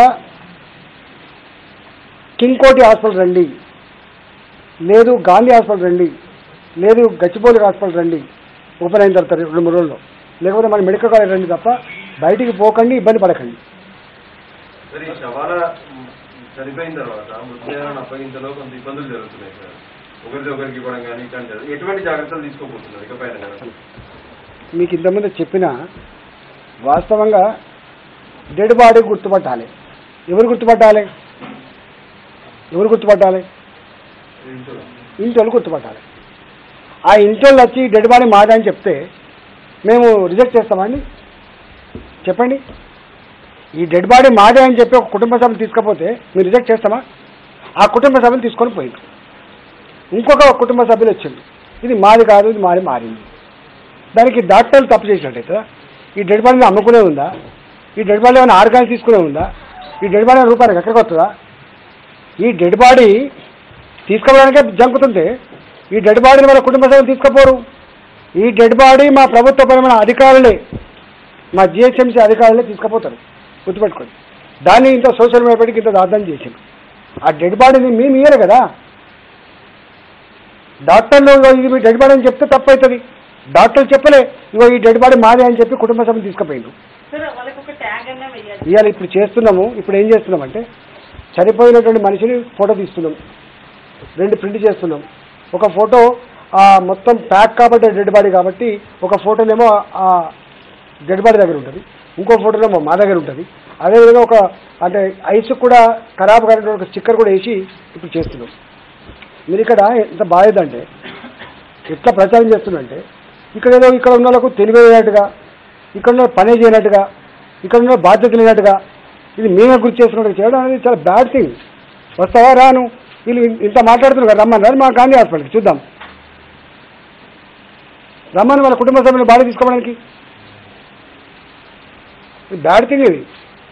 కింగ్ కోటి హాస్పిటల్ రండి లేదు గాంధీ హాస్పిటల్ రండి లేదు గచ్చిబౌలి హాస్పిటల్ రండి ఓపెన్ అయిన తర్వాత రెండు మూడు రోజుల్లో లేకపోతే మన మెడికల్ కాలేజ్ రండి తప్ప బయటికి పోకండి ఇబ్బంది పడకండి సరే ఈ శవాల మ్, చనిపోయిన తర్వాత మృతదేహాలను అప్పగించలో కొంత ఇబ్బందులు జరుగుతున్నాయి సార్ ఒకరిది ఒకరికి ఇవ్వడం కానీ ఇట్లాంటి జరుగు- ఎటువంటి జాగ్రత్తలు తీసుకోబోతున్నారు ఇకపైన కనుక మీకు ఇంతకుముందు చెప్పిన వాస్తవంగా డెడ్ బాడీ గుర్తుపట్టాలి ఎవరు గుర్తుపట్టాలి ఎవరు గుర్తుపట్టాలి ఇంట్లో ఇంటి వాళ్ళు గుర్తుపట్టాలి ఆ ఇంటి వాళ్ళు వచ్చి డెడ్ బాడీ మాదా అని చెప్తే మేము రిజెక్ట్ చేస్తామండి చెప్పండి ఈ డెడ్ బాడీ మాదే అని చెప్పి ఒక కుటుంబ సభ్యులు తీసుకపోతే మీరు రిజెక్ట్ చేస్తామా ఆ కుటుంబ సభ్యులు తీసుకొని పోయింది ఇంకొక కుటుంబ సభ్యులు వచ్చింది ఇది మాది కాదు ఇది మాది మారింది దానికి డాక్టర్లు తప్పు చేసినట్టయితే ఈ డెడ్ బాడీని అమ్ముకునే ఉందా ఈ డెడ్ బాడీ ఏమైనా ఆర్గాన్స్ తీసుకునే ఉందా ఈ డెడ్ బాడీ రూపాయలకు ఎక్కడికి వస్తుందా ఈ డెడ్ బాడీ తీసుకోవడానికే జంకుతుంది ఈ డెడ్ బాడీని వాళ్ళ కుటుంబ సభ్యులు తీసుకుపోరు ఈ డెడ్ బాడీ మా ప్రభుత్వపరమైన అధికారులే మా జిహెచ్ఎంసీ అధికారులే తీసుకుపోతారు గుర్తుపెట్టుకోండి దాన్ని ఇంత సోషల్ మీడియా పెట్టి ఇంత దార్థం చేసింది ఆ డెడ్ బాడీని మేము ఇయ్యరు కదా డాక్టర్లు ఇగో ఇది మీ డెడ్ బాడీ అని చెప్తే తప్పు అవుతుంది డాక్టర్లు చెప్పలే ఇగో ఈ డెడ్ బాడీ మాదే అని చెప్పి కుటుంబ సభ్యులు తీసుకుపోయిండు సార్ వాళ్ళకి ఒక ట్యాగ్ అన్నా వేయాలి ఇవాళ ఇప్పుడు చేస్తున్నాము ఇప్పుడు ఏం చేస్తున్నామంటే చనిపోయినటువంటి మనిషిని ఫోటో తీస్తున్నాం రెండు ప్రింట్ చేస్తున్నాం ఒక ఫోటో ఆ మొత్తం ప్యాక్ కాబట్టి డెడ్ బాడీ కాబట్టి ఒక ఫోటోనేమో ఆ డెడ్ బాడీ దగ్గర ఉంటుంది ఇంకో ఫోటోనేమో మా దగ్గర ఉంటుంది అదేవిధంగా ఒక అంటే ఐస్ కూడా ఖరాబ్ కానటువంటి ఒక స్టిక్కర్ కూడా వేసి ఇప్పుడు చేస్తున్నాం మీరు ఇక్కడ ఎంత బాధేదంటే ఎట్లా ప్రచారం చేస్తుందంటే ఇక్కడ ఏదో ఇక్కడ ఉన్న వాళ్ళకు తెలివేయనట్టుగా ఇక్కడ ఉన్న పనే చేయనట్టుగా ఇక్కడ ఉన్న బాధ్యత లేనట్టుగా ఇది మేమే గుర్తు చేసుకున్నట్టు చేయడం అనేది చాలా బ్యాడ్ థింగ్ వస్తావా రాను వీళ్ళు ఇన్- ఇంత మాట్లాడుతున్నారు కదా రమ్మని రాని మా గాంధీ హాస్పిటల్కి చూద్దాం రమ్మని వాళ్ళ కుటుంబ సభ్యులు బాడీ తీసుకోవడానికి ఇది బ్యాడ్ థింగ్ ఇది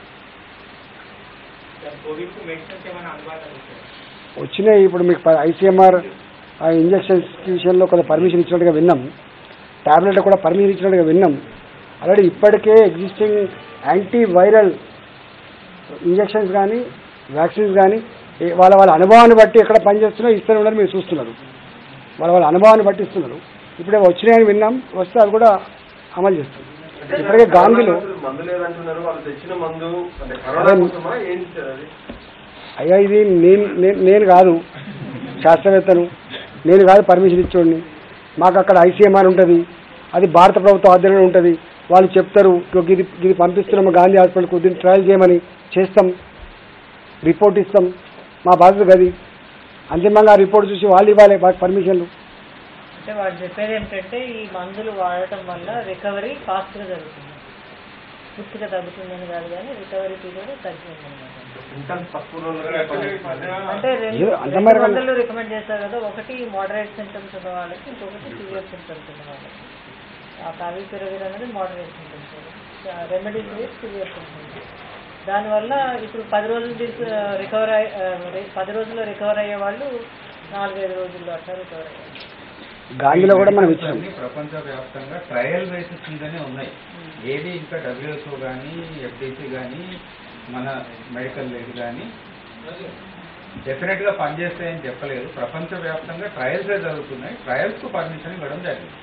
వచ్చినాయి ఇప్పుడు మీకు ఐసీఎంఆర్ ఆ ఇంజక్షన్స్ విషయంలో కొంత పర్మిషన్ ఇచ్చినట్టుగా విన్నాం టాబ్లెట్ కూడా పర్మిషన్ ఇచ్చినట్టుగా విన్నాం ఆల్రెడీ ఇప్పటికే ఎగ్జిస్టింగ్ యాంటీ వైరల్ ఇంజక్షన్స్ కానీ వ్యాక్సిన్స్ కానీ ఏ- వాళ్ళ వాళ్ళ అనుభవాన్ని బట్టి ఎక్కడ పనిచేస్తున్నారో ఇస్తూనే ఉన్నారు మీరు చూస్తున్నారు వాళ్ళ వాళ్ళ అనుభవాన్ని బట్టి ఇస్తున్నారు ఇప్పుడే వచ్చినాయని విన్నాం వస్తే అది కూడా అమలు చేస్తుంది ఇప్పటికే గాంధీలో మందు లేదంటున్నారు వాళ్ళు తెచ్చిన మందు అంటే కరోనా అదే- కోసమా ఏంటి సార్ అది అయ్యా ఇది నేను నేను నేను కాదు శాస్త్రవేత్తను నేను కాదు పర్మిషన్ ఇచ్చోడిని మాకు అక్కడ ఐసీఎంఆర్ ఉంటుంది అది భారత ప్రభుత్వ ఆధ్వర్యంలో ఉంటుంది వాళ్ళు చెప్తారు "ఇగో ఇది ఇది పంపిస్తున్నాము గాంధీ హాస్పిటల్కు దీన్ని ట్రయల్ చేయమని చేస్తాం రిపోర్ట్ ఇస్తాం మా బాధ్యత గది అంతిమంగా ఆ రిపోర్ట్ చూసి వాళ్ళు ఇవ్వాలి మాకు పర్మిషన్లు అంటే వాళ్ళు చెప్పేది ఏంటంటే ఈ మందులు వాడటం వల్ల రికవరీ ఫాస్ట్గా జరుగుతుంది పూర్తిగా తగ్గుతుందని కాదు కానీ రికవరీ పీరియడ్ తగ్గుతుంది సింటమ్స్ తక్కువ రోజులుగా అంటే రెండు ఏ, అంత రెండు మరి మందులు రికమెండ్ చేస్తారు కదా ఒకటి మోడరేట్ సింటమ్స్ ఉన్న వాళ్ళకి ఇంకొకటి సివియర్ సింటమ్స్ ఉన్న వాళ్ళకి ఆ కావిపిరవిర్ అనేది moderate symptoms remedies severe symptoms దానివల్ల ఇప్పుడు పది రోజులు తీసు రికవర్ అయ్యే ఆ, రి- పది రోజుల్లో రికవర్ అయ్యే వాళ్ళు నాలుగైదు రోజుల్లో అట్లా రికవర్ అయ్యారు గాంధీలో కూడా మనం ఇచ్చాం అన్ని ప్రపంచవ్యాప్తంగా ట్రయల్ బేసిస్ మీదనే ఉన్నాయి ఏది ఇంకా డబ్ల్యూహెచ్ఓ కానీ ఎఫ్డిసి కానీ మన మెడికల్ లేదు కానీ డెఫినెట్ గా పనిచేస్తాయని చెప్పలేదు ప్రపంచవ్యాప్తంగా ట్రయల్స్ జరుగుతున్నాయి ట్రయల్స్ కు పర్మిషన్ ఇవ్వడం జరిగింది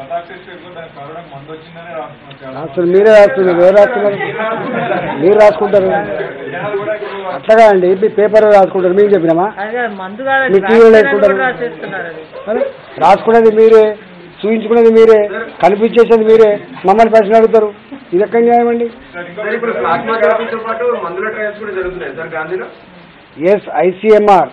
అసలు మీరే రాస్తున్నారు ఎవరు రాస్తున్నారు మీరు రాసుకుంటారు అట్లాగా అండి మీ పేపర్ రాసుకుంటారు మేము చెప్పినామా అదే మందు కాదు మీ టీవీలో వేసుకుంటారు. రాసేస్తున్నారు అది మరి రాసుకునేది మీరే చూయించుకునేది మీరే కనిపించేసేది మీరే మమ్మల్ని ప్రశ్న అడుగుతారు ఇది ఎక్కడ న్యాయం అండి సార్ ఇప్పుడు ప్లాస్మా థెరపీతో పాటు మందుల ట్రయల్స్ కూడా జరుగుతున్నాయి సార్ గాంధీలో ఎస్ ఐసీఎంఆర్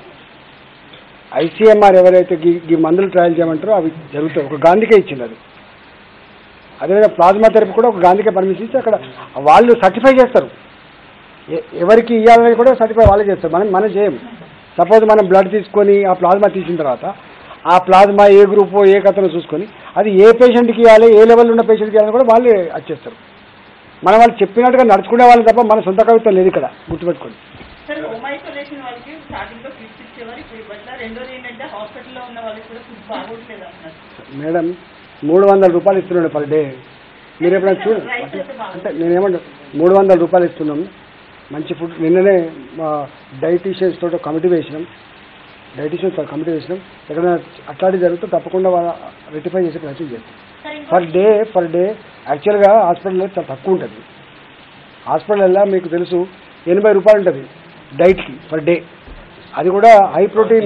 ఐసీఎంఆర్ ఎవరైతే ఈ ఈ మందులు ట్రయల్ చేయమంటారో అవి జరుగుతాయి ఒక గాంధీకే ఇచ్చింది అది అదేవిధంగా ప్లాస్మా థెరపీ కూడా ఒక గాంధీకే పర్మిషన్ ఇచ్చి అక్కడ వాళ్ళు సర్టిఫై చేస్తారు ఎ- ఎవరికి ఇవ్వాలని కూడా సర్టిఫై వాళ్ళే చేస్తారు మనం మనం చేయం సపోజ్ మనం బ్లడ్ తీసుకొని ఆ ప్లాస్మా తీసిన తర్వాత ఆ ప్లాస్మా ఏ గ్రూప్ ఏ కథను చూసుకొని అది ఏ పేషెంట్కి ఇవ్వాలి ఏ లెవెల్ ఉన్న పేషెంట్కి ఇవ్వాలని కూడా వాళ్ళే వచ్చేస్తారు మనం వాళ్ళు చెప్పినట్టుగా నడుచుకునే వాళ్ళు తప్ప మన సొంత కవిత్వం లేదు ఇక్కడ గుర్తుపెట్టుకోండి సార్ హోమ్ ఐసోలేషన్ వాళ్ళకి స్టార్టింగ్ లో కిట్స్ ఇచ్చేవారు ఇప్పుడు ఇవ్వట్లా రెండోది ఏంటంటే హాస్పిటల్లో ఉన్న వాళ్ళకి కూడా ఫుడ్ బాగోట్లేదు అంటున్నారు మేడం మూడు వందల రూపాయలు ఇస్తున్నాడు పర్ డే మీరు ఎప్పుడైనా చూడు అంటే నేనేమంటా మూడు వందల రూపాయలు ఇస్తున్నాం మంచి ఫుడ్ నిన్ననే మా డైటీషియన్స్ తోటి కమిటీ వేసినాం డైటీషియన్స్ కమిటీ వేసినాం ఎక్కడైనా అట్లాంటివి జరిగితే తప్పకుండా వాళ్ళ రెటిఫై చేసే ప్రయత్నం చేస్తాం సార్ ఇంకో పర్ డే పర్ డే యాక్చువల్గా హాస్పిటల్లో చాలా తక్కువ ఉంటుంది హాస్పిటల్లో మీకు తెలుసు ఎనభై రూపాయలు ఉంటుంది డైట్కి పర్ డే అది కూడా హై ప్రోటీన్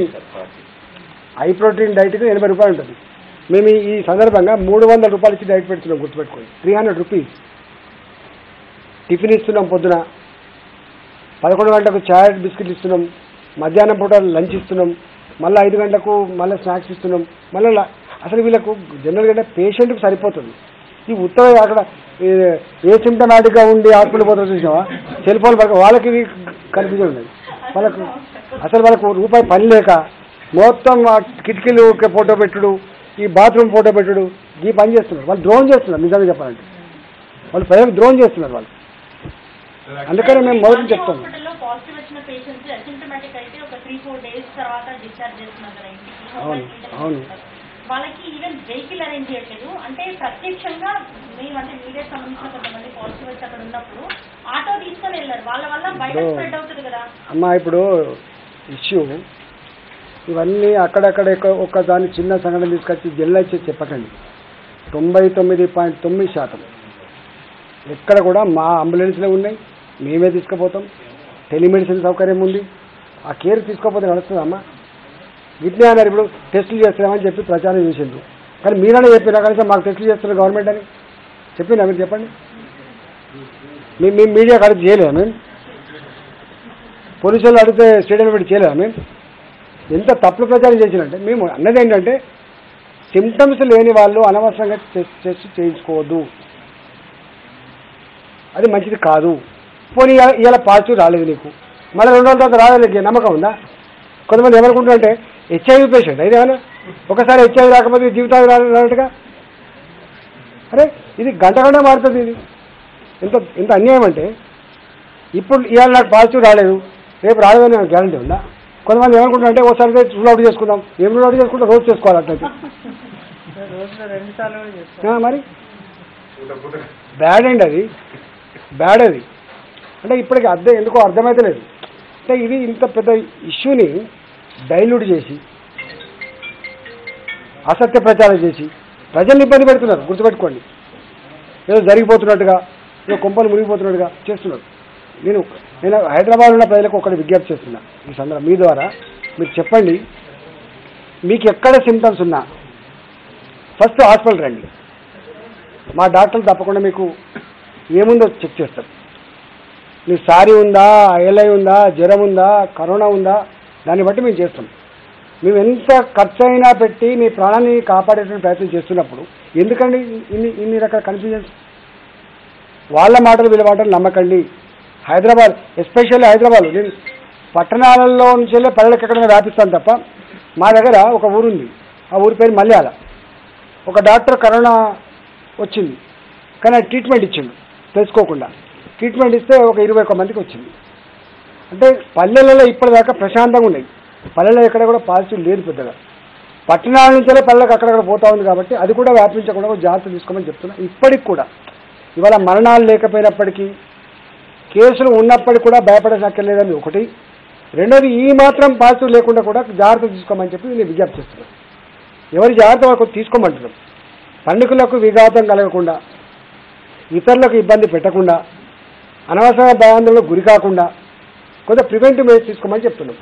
హై ప్రోటీన్ డైట్కి ఎనభై రూపాయలు ఉంటుంది మేము ఈ- ఈ సందర్భంగా మూడు వందల రూపాయలు ఇచ్చి డైట్ పెడుతున్నాం గుర్తుపెట్టుకోండి త్రీ హండ్రెడ్ రూపీస్ టిఫిన్ ఇస్తున్నాం పొద్దున పదకొండు గంటలకు చాయ్ బిస్కెట్లు ఇస్తున్నాం మధ్యాహ్నం పూట లంచ్ ఇస్తున్నాం మళ్ళీ ఐదు గంటలకు మళ్ళీ స్నాక్స్ ఇస్తున్నాం మళ్ళీ ల- అసలు వీళ్ళకు జనరల్గా పేషెంట్కి సరిపోతుంది ఈ ఉత్తర అక్కడ ఏ- ఏ సిమ్టమాటిక్గా ఉండి హాస్పిటల్ పోతారో చూసినావా సెల్ ఫోన్ పడక వాళ్ళకి ఇది కన్ఫ్యూజన్ ఉన్నది వాళ్ళకు అసలు వాళ్ళకు రూపాయి పని లేక మొత్తం ఆ కిటికీలు ఫోటో పెట్టుడు ఈ బాత్రూమ్ ఫోటో పెట్టుడు ఈ పని చేస్తున్నారు వాళ్ళు డ్రోన్ చేస్తున్నారు నిజంగా చెప్పాలంటే వాళ్ళు ప్రజలకు డ్రోన్ చేస్తున్నారు వాళ్ళు అందుకనే మేము మొదటి నుంచి చెప్తాం హాస్పిటల్లో పాజిటివ్ వచ్చిన పేషెంట్స్ అసిమ్టమాటిక్ అయితే ఒక త్రీ ఫోర్ డేస్ తర్వాత డిశ్చార్జ్ చేస్తున్నారు కదా ఇంటికి అవును, hospital అవును. చేస్తున్నారు. వాళ్ళకి ఈవెన్ వెహికల్ అరేంజ్ చేయట్లేదు అంటే ప్రత్యక్షంగా మేము అంటే మీడియా సంబంధించిన కొంతమంది పాజిటివ్ వచ్చి అక్కడ ఉన్నప్పుడు ఆటో తీసుకొని వెళ్ళారు వాళ్ళ వల్ల బయట ఇప్పుడు- స్ప్రెడ్ అవుతుంది కదా అమ్మా ఇప్పుడు ఇష్యూ ఇవన్నీ అక్కడక్కడ ఎక్క- ఒక దాని చిన్న సంఘటన తీసుకొచ్చి జిల్లా ఇచ్చి చెప్పకండి తొంభై తొమ్మిది పాయింట్ తొమ్మిది శాతం ఎక్కడ కూడా మా అంబులెన్స్లే ఉన్నాయి మేమే తీసుకుపోతాం టెలిమెడిసిన్ సౌకర్యం ఉంది ఆ కేర్ తీసుకోకపోతే నడుస్తుందా అమ్మా ఇట్లే అన్నారు ఇప్పుడు టెస్టులు చేస్తున్నామని చెప్పి ప్రచారం చేసిండ్రు కానీ మీరనే చెప్పినా కనీసం మాకు టెస్టులు చేస్తున్నారు గవర్నమెంట్ అని చెప్పిందా మీరు చెప్పండి మీ మీ మీడియా కలిసి చేయలేదా మేము పోలీసు వాళ్ళు అడిగితే స్టేడియం పెట్టి చేయలేదా మేము ఎంత తప్పుడు ప్రచారం చేసినంటే మేము అన్నది ఏంటంటే సిమ్టమ్స్ లేని వాళ్ళు అనవసరంగా టెస్ట్ టెస్ట్ చేయించుకోవద్దు అది మంచిది కాదు పోనీ ఇవాళ- ఇవాళ పాజిటివ్ రాలేదు నీకు మళ్ళీ రెండు రోజుల తర్వాత రాలేదు నీకు నమ్మకం ఉందా కొంతమంది ఏమనుకుంటారంటే హెచ్ఐవి పేషెంట్ అయితే ఏమన్నా ఒకసారి హెచ్ఐవి రాకపోతే జీవితాలు రానట్టుగా అరే ఇది గంట గంట మారుతుంది ఇది ఎంత ఎంత అన్యాయం అంటే ఇప్పుడు ఇవాళ నాకు పాజిటివ్ రాలేదు రేపు రాలేదని గ్యారంటీ ఉందా కొంతమంది ఏమనుకుంటారంటే ఒకసారి రూల్ అవుట్ చేసుకుందాం ఏం రూల్ అవుట్ చేసుకుంటే రోజు చేసుకోవాలి అట్లయితే రోజులో రెండు సార్లు కూడా చేస్తాం ఆ, మరి పూట పూట బ్యాడ్ అండి అది బ్యాడ్ అది అంటే ఇప్పటికి అర్థం ఎందుకో అర్థమైతే లేదు అంటే ఇది ఇంత పెద్ద ఇష్యూని డైల్యూట్ చేసి అసత్య ప్రచారం చేసి ప్రజల్ని ఇబ్బంది పెడుతున్నారు గుర్తుపెట్టుకోండి ఏదో జరిగిపోతున్నట్టుగా ఏదో కొంపలు మునిగిపోతున్నట్టుగా చేస్తున్నారు నేను నేను హైదరాబాద్ ఉన్న ప్రజలకు ఒకటి విజ్ఞప్తి చేస్తున్నా ఈ సందర్భం మీ ద్వారా మీరు చెప్పండి మీకు ఎక్కడ సిమ్టమ్స్ ఉన్నా ఫస్ట్ హాస్పిటల్ రండి మా డాక్టర్లు తప్పకుండా మీకు ఏముందో చెక్ చేస్తారు మీ సారీ ఉందా ఐఎల్ఐ ఉందా జ్వరం ఉందా కరోనా ఉందా దాన్ని బట్టి మేము చేస్తాం మేము ఎంత ఖర్చు అయినా పెట్టి మీ ప్రాణాన్ని కాపాడేటువంటి ప్రయత్నం చేస్తున్నప్పుడు ఎందుకండి ఇన్ని ఇన్ని రకాల కన్ఫ్యూజన్స్ వాళ్ళ మాటలు వీళ్ళ మాటలు నమ్మకండి హైదరాబాద్ ఎస్పెషల్లీ హైదరాబాద్ నేను పట్టణాలలో నుంచి వెళ్ళి పల్లెలకు ఎక్కడైనా వ్యాపిస్తాను తప్ప మా దగ్గర ఒక ఊరుంది ఆ ఊరి పేరు మల్యాల ఒక డాక్టర్ కరోనా వచ్చింది కానీ ఆయన ట్రీట్మెంట్ ఇచ్చిండు తెలుసుకోకుండా ట్రీట్మెంట్ ఇస్తే ఒక ఇరవై ఒక్క మందికి వచ్చింది అంటే పల్లెలలో ఇప్పటిదాకా ప్రశాంతంగా ఉన్నాయి పల్లెలో ఎక్కడ కూడా పాజిటివ్ లేదు పెద్దగా పట్టణాల నుంచే పల్లెలకు అక్కడక్కడ పోతా ఉంది కాబట్టి అది కూడా వ్యాపించకుండా కొంచెం జాగ్రత్త తీసుకోమని చెప్తున్నా ఇప్పటికి కూడా ఇవాళ మరణాలు లేకపోయినప్పటికీ కేసులు ఉన్నప్పటికీ కూడా భయపడనక్కర్లేదని ఒకటి రెండోది ఈ మాత్రం పాజిటివ్ లేకుండా కూడా జాగ్రత్త తీసుకోమని చెప్పి నేను విజ్ఞప్తి చేస్తున్నాను ఎవరి జాగ్రత్త వాళ్ళకు తీసుకోమంటున్నాం పండితులకు విఘాతం కలగకుండా ఇతరులకు ఇబ్బంది పెట్టకుండా అనవసర భయాందోళనకు గురి కాకుండా కొంత ప్రివెంటివ్ మెజర్స్ తీసుకోమని చెప్తున్నాం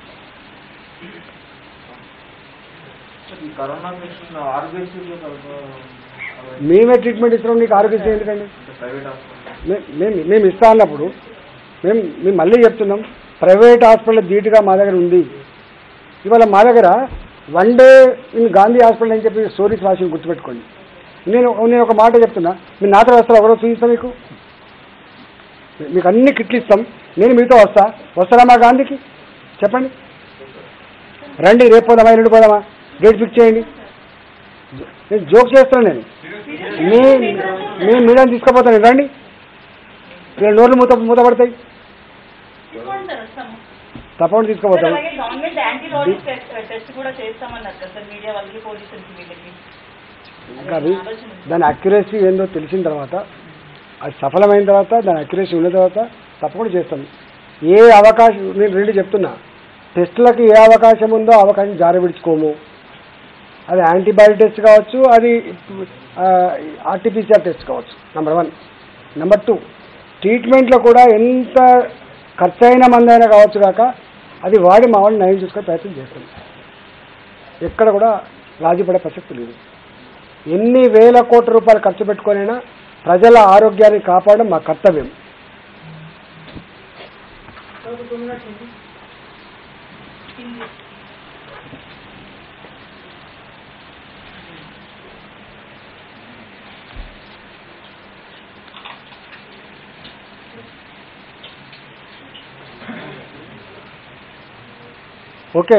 ఈ కరోనా పేషెంట్ ఆరోగ్యశ్రీలో మేమే ట్రీట్మెంట్ ఇస్తున్నాం నీకు ఆరోగ్యశ్రీ ఎందుకండి ప్రైవేట్ హాస్పిటల్ మే- మేము మేము ఇస్తా అన్నప్పుడు మేము మేము మళ్ళీ చెప్తున్నాం ప్రైవేట్ హాస్పిటల్ ధీటుగా మా దగ్గర ఉంది ఇవాళ మా దగ్గర one day in Gandhi hospital అని చెప్పి స్టోరీస్ రాసి గుర్తుపెట్టుకోండి నేను నేను ఒక మాట చెప్తున్నా మీరు నాతో వస్తారు ఎవరో చూపిస్తాం మీకు మీకు అన్ని కిట్లు ఇస్తాం నేను మీతో వస్తా వస్తారా మా గాంధీకి చెప్పండి రండి రేపు పోదామా ఎల్లుండి పోదామా డేట్ ఫిక్స్ చేయండి నేను జోక్ చేస్తున్నాను నేను మీ మీ మీడియం తీసుకుపోతాను రండి వీళ్ళ నోర్లు మూత మూతపడతాయి తీసుకోండి సార్ వస్తాము తప్పకుండా సార్, తీసుకుపోతాం అలాగే గవర్నమెంట్ యాంటీబాడీస్ టెస్ట్ టెస్ట్ కూడా చేస్తామన్నారు కదా సార్ మీడియా వాళ్ళకి పోలీసులకి వీళ్ళకి ఇంకా అది దాని అక్యురసీ ఏందో తెలిసిన తర్వాత అది సఫలమైన తర్వాత దాని అక్యురసీ ఉన్న తర్వాత తప్పకుండా చేస్తాం ఏ అవకాశం నేను రెండు చెప్తున్నా టెస్టులకు ఏ అవకాశం ఉందో ఆ అవకాశం జార విడుచుకోము అది యాంటీబాడీ టెస్ట్ కావచ్చు అది ఆర్టిఫిషియల్ టెస్ట్ కావచ్చు నెంబర్ వన్ నెంబర్ టూ ట్రీట్మెంట్లో కూడా ఎంత ఖర్చు అయిన మంది అయినా కావచ్చు కాక అది వాడి మా వాడిని నయం చూసుకొని ప్రయత్నం చేస్తాం ఎక్కడ కూడా రాజీ పడే ప్రసక్తి లేదు ఎన్ని వేల కోట్ల రూపాయలు ఖర్చు పెట్టుకొనైనా ప్రజల ఆరోగ్యాన్ని కాపాడడం మా కర్తవ్యం ఓకే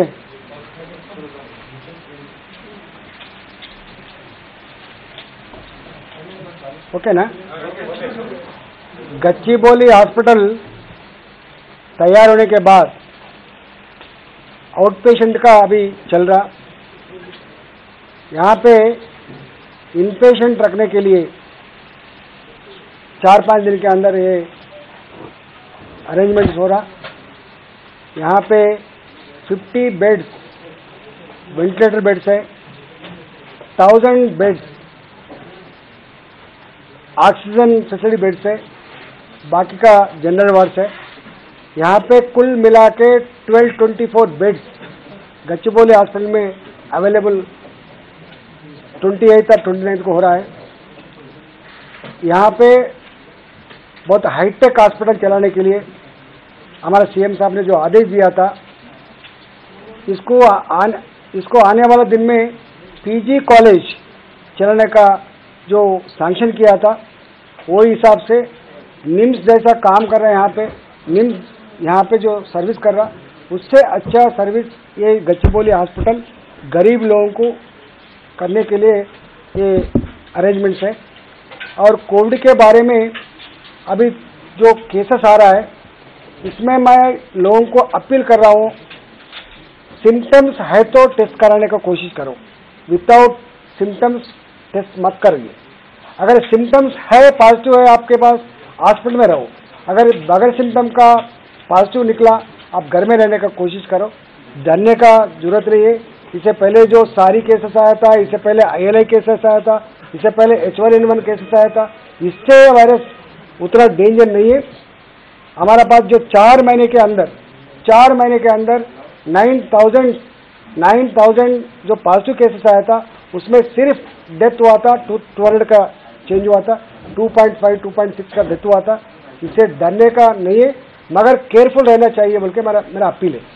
ओके ना गच्चीबोली हॉस्पिटल तैयार होने के बाद आउट पेशेंट का अभी चल रहा यहाँ पे इन पेशेंट रखने के लिए चार पाँच दिन के अंदर ये अरेंजमेंट्स हो रहा यहाँ पे 50 बेड्स वेंटिलेटर बेड्स है thousand beds oxygen facility beds है बाकी का जनरल वार्ड्स है यहाँ पे कुल मिला के twelve twenty four beds Gachibowli hospital में अवेलेबल ट्वेंटी एट और ट्वेंटी नाइन्थ को हो रहा है यहाँ पे बहुत हाईटेक हॉस्पिटल चलाने के लिए हमारा सीएम साहब ने जो आदेश दिया था इसको आन, इसको आने वाला दिन में पीजी कॉलेज चलाने का जो सैंक्शन किया था वो हिसाब से निम्स जैसा काम कर रहे हैं यहाँ पे निम्स यहाँ पे जो सर्विस कर रहा उससे अच्छा सर्विस ये गच्चीबोली हॉस्पिटल गरीब लोगों को करने के लिए ये अरेंजमेंट्स है और कोविड के बारे में अभी जो केसेस आ रहा है इसमें मैं लोगों को अपील कर रहा हूँ सिम्टम्स है तो टेस्ट कराने का कोशिश करो विदाउट सिम्टम्स टेस्ट मत करिए अगर सिम्टम्स है पॉजिटिव है आपके पास हॉस्पिटल में रहो अगर बगैर सिम्टम का पॉजिटिव निकला आप घर में रहने का कोशिश करो डरने का जरूरत नहीं है इससे पहले जो सारी केसेस आया था इससे पहले आई केसेस आया था इससे पहले H one N one cases आया था इससे वायरस उतना डेंजर नहीं है हमारा पास जो चार महीने के अंदर चार महीने के अंदर नाइन थाउजेंड नाइन थाउजेंड जो पॉजिटिव केसेस आया था उसमें सिर्फ डेथ हुआ था टू टू हंड्रेड का चेंज हुआ था 2.5 2.6 का डेथ हुआ था इसे डरने का नहीं है मगर केयरफुल रहना चाहिए बोल के मेरा मेरा अपील है